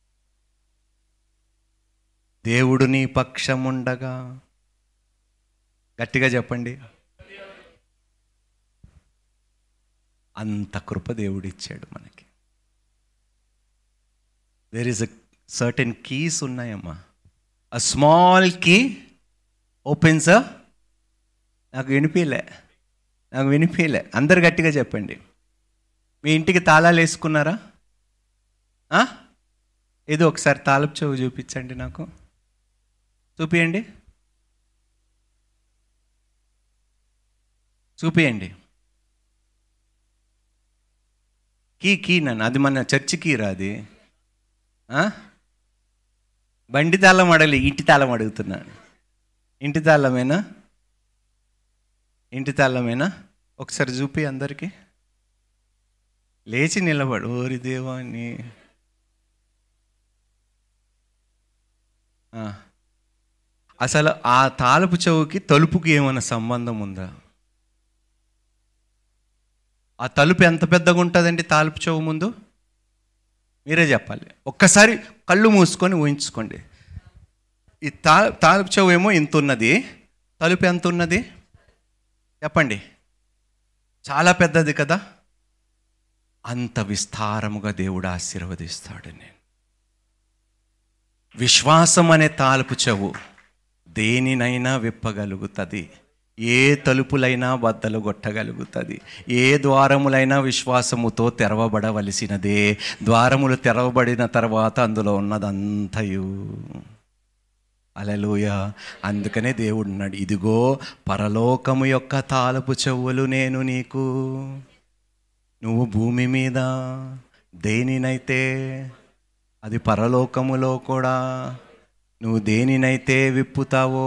[SPEAKER 2] దేవుడు నీ పక్షముండగా గట్టిగా చెప్పండి అంత కృప దేవుడిచ్చాడు మనకి there is a certain keys ఉన్నాయమ్మా అ స్మాల్ కీ ఓపెన్స్ నాకు వినిపిలే నాకు వినిపించలే అందరు గట్టిగా చెప్పండి మీ ఇంటికి తాళాలు వేసుకున్నారా ఆ? ఏదో ఒకసారి తాళపు చెవు చూపించండి నాకు చూపియండి చూపియండి కీ కీ నన్ను అది మన చర్చి కీ రాది ఆ? బండి తాళం అడగలే ఇంటి తాళం అడుగుతున్నాను ఇంటి తాళమేనా ఇంటి తాళమేనా ఒకసారి చూపి అందరికీ లేచి నిలబడు ఓరి దేవాన్ని ఆ. అసలు ఆ తాలపు చెవుకి తలుపుకి ఏమైనా సంబంధం ఉందా ఆ తలుపు ఎంత పెద్దగా ఉంటుందండి తాలుపు చెవు ముందు మీరే చెప్పాలి ఒక్కసారి కళ్ళు మూసుకొని ఊహించుకోండి ఈ తా తాలుపు చెవు ఏమో ఇంత ఉన్నది తలుపు ఎంత ఉన్నది చెప్పండి చాలా పెద్దది కదా అంత విస్తారముగా దేవుడు ఆశీర్వదిస్తాడు నేను విశ్వాసం అనే తాలుపు చెవు దేనినైనా విప్పగలుగుతుంది ఏ తలుపులైనా బద్దలు కొట్టగలుగుతుంది ఏ ద్వారములైనా విశ్వాసముతో తెరవబడవలసినదే ద్వారములు తెరవబడిన తర్వాత అందులో ఉన్నదంతయు అలలుయ అందుకనే దేవుడు ఉన్నాడు ఇదిగో పరలోకము యొక్క తాలపు చెవులు నేను నీకు నువ్వు భూమి మీద దేనినైతే అది పరలోకములో కూడా నువ్వు దేనినైతే విప్పుతావో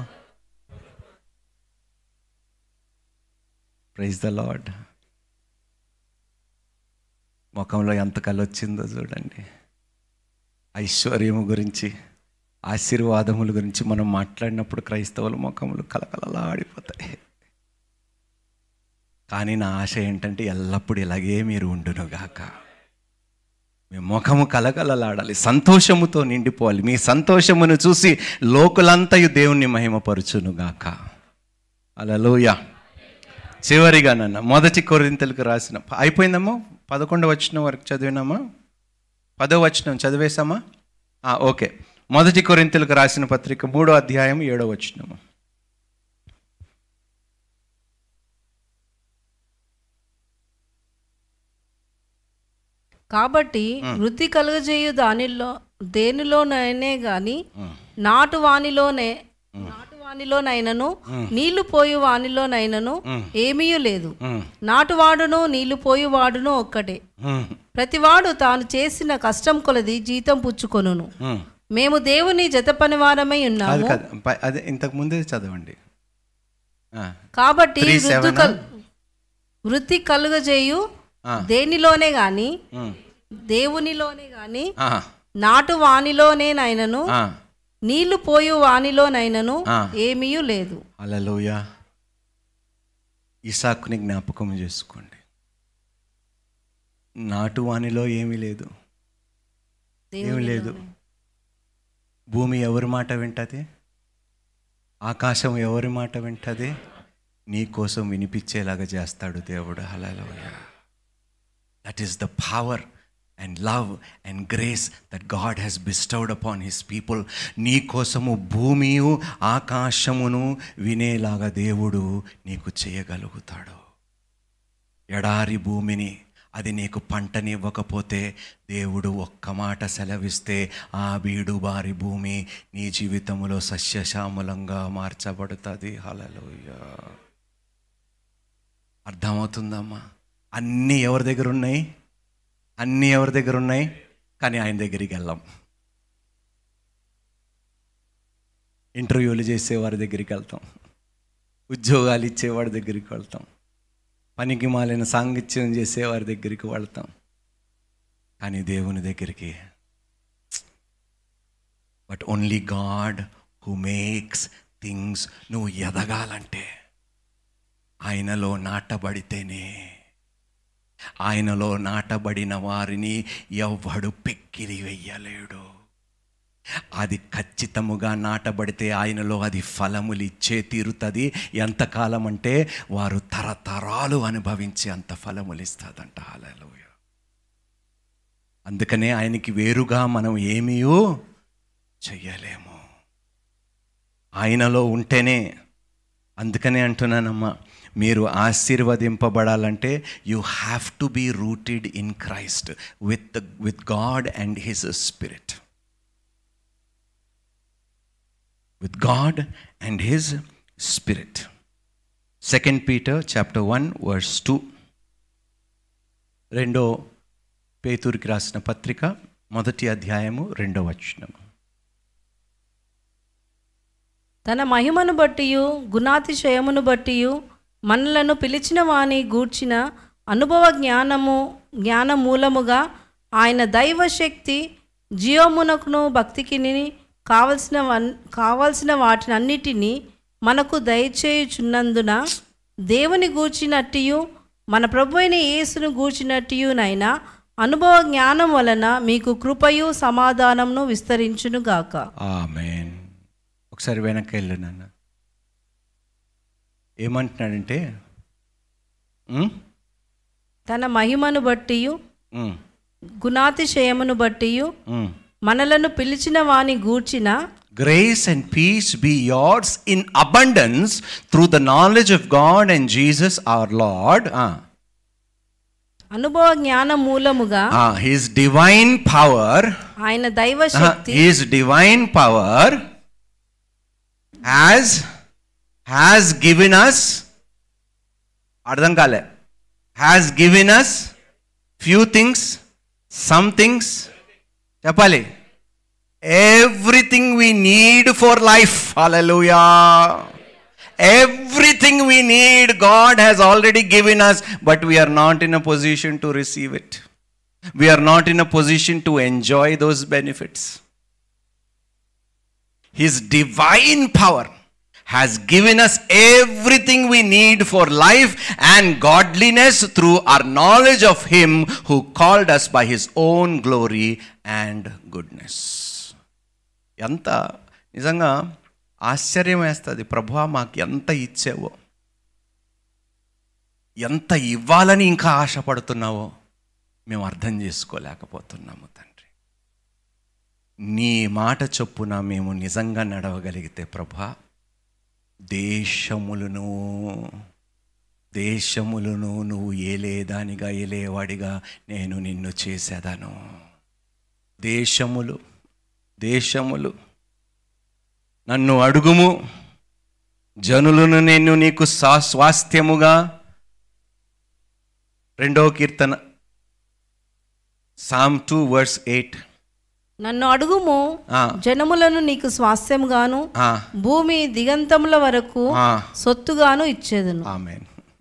[SPEAKER 2] ప్రైజ్ ద లాడ్ ముఖంలో ఎంత కలొచ్చిందో చూడండి ఐశ్వర్యము గురించి ఆశీర్వాదముల గురించి మనం మాట్లాడినప్పుడు క్రైస్తవుల ముఖములు కలకలలాడిపోతాయి కానీ నా ఆశ ఏంటంటే ఎల్లప్పుడూ ఇలాగే మీరు ఉండునుగాక మీ ముఖము కలకలలాడాలి సంతోషముతో నిండిపోవాలి మీ సంతోషమును చూసి లోకులంతయు దేవుణ్ణి మహిమపరచునుగాక అలలోయ చివరిగా నన్న మొదటి కొరింతలకు రాసిన అయిపోయిందమ్మా పదకొండు వచ్చిన వరకు చదివినామా పదో వచనం చదివేశామా ఆ, ఓకే మొదటి కొరింతలకు రాసిన పత్రిక మూడో అధ్యాయం ఏడో వచనము
[SPEAKER 3] కాబట్టి వృద్ధి కలుగజేయు దానిలో దేనిలోనైనే గాని నాటు వానిలోనే నాటు వానిలోనైనను నీళ్లు పోయు వానిలోనైనను ఏమీ లేదు నాటువాడును నీళ్లు పోయు వాడును ఒక్కటే
[SPEAKER 2] హ్మ్,
[SPEAKER 3] ప్రతివాడు తాను చేసిన కష్టం కొలది జీతం పుచ్చుకొనును
[SPEAKER 2] హ్మ్.
[SPEAKER 3] మేము దేవుని జత పనివారమై
[SPEAKER 2] అది
[SPEAKER 3] ఉన్నాము
[SPEAKER 2] కాదు ప- అదే ఇంతకు ముందే చదవండి ఆ,
[SPEAKER 3] కాబట్టి
[SPEAKER 2] Three
[SPEAKER 3] వృద్ధి
[SPEAKER 2] seven
[SPEAKER 3] కల్- వృద్ధి కలుగజేయు
[SPEAKER 2] ఆ.
[SPEAKER 3] దేనిలోనే గాని
[SPEAKER 2] హ్మ్.
[SPEAKER 3] దేవునిలోనే గాని
[SPEAKER 2] ఆ,
[SPEAKER 3] నాటు వానిలోనేనైనను
[SPEAKER 2] ఆ.
[SPEAKER 3] నీళ్లు పోయు వానిలోనైనను
[SPEAKER 2] ఆ.
[SPEAKER 3] ఏమీ లేదు
[SPEAKER 2] హల్లెలూయ ఇసాకుని జ్ఞాపకం చేసుకోండి నాటు వానిలో ఏమీ లేదు ఏమీ లేదు భూమి ఎవరి మాట వింటది ఆకాశం ఎవరి మాట వింటది నీ కోసం వినిపించేలాగా చేస్తాడు దేవుడు hallelujah that is the power and love and grace that God has bestowed upon his people నీ కోసము భూమియు ఆకాశమును వినేలాగా దేవుడు నీకు చేయగలుగుతాడు ఎడారి భూమిని అది నీకు పంటనివ్వకపోతే దేవుడు ఒక్క మాట సెలవిస్తే ఆ బీడు బారి భూమి నీ జీవితంలో సస్యశ్యామలంగా మార్చబడుతుంది హలలోయ అర్థమవుతుందమ్మా అన్నీ ఎవరి దగ్గర ఉన్నాయి అన్నీ ఎవరి దగ్గర ఉన్నాయి కానీ ఆయన దగ్గరికి వెళ్ళాం ఇంటర్వ్యూలు చేసేవారి దగ్గరికి వెళ్తాం ఉద్యోగాలు ఇచ్చేవాడి దగ్గరికి వెళ్తాం పనికి మాలిన సాంగిత్యం చేసేవారి దగ్గరికి వెళ్తాం కానీ దేవుని దగ్గరికి but only God who makes things నువ్వు ఎదగాలంటే ఆయనలో నాటబడితేనే ఆయనలో నాటబడిన వారిని ఎవ్వడు పెక్కిరి వెయ్యలేడు అది ఖచ్చితముగా నాటబడితే ఆయనలో అది ఫలములు ఇచ్చే తీరుతుంది ఎంతకాలం అంటే వారు తరతరాలు అనుభవించి అంత ఫలములు ఇస్తుందంట హల్లెలూయ అందుకనే ఆయనకి వేరుగా మనం ఏమీయో చెయ్యలేము ఆయనలో ఉంటేనే అందుకనే అంటున్నానమ్మా మీరు ఆశీర్వదింపబడాలంటే you have to be rooted in Christ with with God and his spirit with God and his spirit second Peter chapter one verse two రెండో పేతూరికి రాసిన పత్రిక మొదటి అధ్యాయము రెండో వచనము
[SPEAKER 3] తన మహిమను బట్టియు గుణాతిశయమును బట్టియు మనలను పిలిచిన వాని గూర్చిన అనుభవ జ్ఞానము జ్ఞాన మూలముగా ఆయన దైవశక్తి జీవమునకును భక్తికిని కావలసిన వన్ కావలసిన వాటినన్నిటినీ మనకు దయచేయుచున్నందున దేవుని గూర్చినట్టియు మన ప్రభు అయిన యేసును గూర్చినట్టియునైనా అనుభవ జ్ఞానం వలన మీకు కృపయు సమాధానమును విస్తరించునుగాక
[SPEAKER 2] ఆమెన్ ఒకసారి వెనక్కి వెళ్ళు నాన్న ఏమంటున్నాడంటే ఉమ్,
[SPEAKER 3] తన మహిమను బట్టియు
[SPEAKER 2] ఉమ్,
[SPEAKER 3] గుణాతిశయమును బట్టియు
[SPEAKER 2] ఉమ్.
[SPEAKER 3] మనలను పిలిచిన వాని గూర్చిన
[SPEAKER 2] Grace and peace be yours in abundance through the knowledge of God and Jesus our Lord. Ah.
[SPEAKER 3] అనుభవ జ్ఞాన మూలముగా
[SPEAKER 2] Ah, his divine power,
[SPEAKER 3] ఆయన
[SPEAKER 2] ah,
[SPEAKER 3] దైవశక్తి
[SPEAKER 2] his divine power has has given us అర్థం కాలే has given us few things some things చెప్పాలి everything we need for life hallelujah everything we need God has already given us but we are not in a position to receive it we are not in a position to enjoy those benefits His divine power has given us everything we need for life and godliness through our knowledge of Him who called us by His own glory and goodness. ఎంత నిజంగా ఆశ్చర్యం వేస్తుంది ప్రభా మాకు ఎంత ఇచ్చావో ఎంత ఇవ్వాలని ఇంకా ఆశపడుతున్నావో మేము అర్థం చేసుకోలేకపోతున్నాము తండ్రి నీ మాట చొప్పున మేము నిజంగా నడవగలిగితే ప్రభా దేశములను దేశములను నువ్వు ఏలేదానిగా ఏలేవాడిగా నేను నిన్ను చేసేదాను దేశములు దేశములు నన్ను అడుగుము జనులను నేను నీకు సా స్వాస్థ్యముగా రెండవ కీర్తన సామ్ టూ వర్స్ ఎయిట్
[SPEAKER 3] నన్ను అడుగుము జనములను నీకు స్వాస్థ్యముగాను భూమి దిగంతముల వరకు సొత్తుగాను ఇచ్చేదను
[SPEAKER 2] ఆమెన్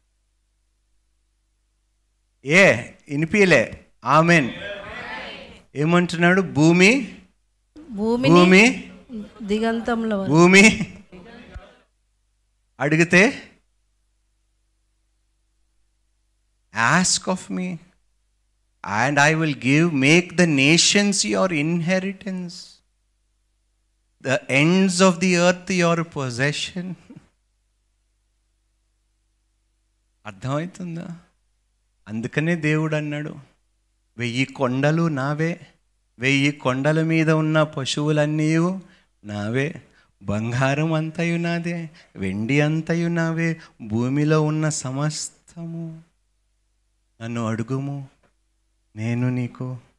[SPEAKER 2] ఏ ఇనిపియలే ఆమెన్ ఏమంటున్నాడు భూమి
[SPEAKER 3] భూమిని
[SPEAKER 2] భూమి
[SPEAKER 3] దిగంతముల వరకు
[SPEAKER 2] భూమి అడిగితే ask of me and I will give make the nations your inheritance the ends of the earth your possession అర్థమవుతుందా అందుకనే దేవుడు అన్నాడు వెయ్యి కొండలు నావే వెయ్యి కొండల మీద ఉన్న పశువులన్నీ నావే బంగారం అంతయు నాదే వెండి అంతయు నావే భూమిలో ఉన్న సమస్తము నన్ను అడుగుము నేను నీకు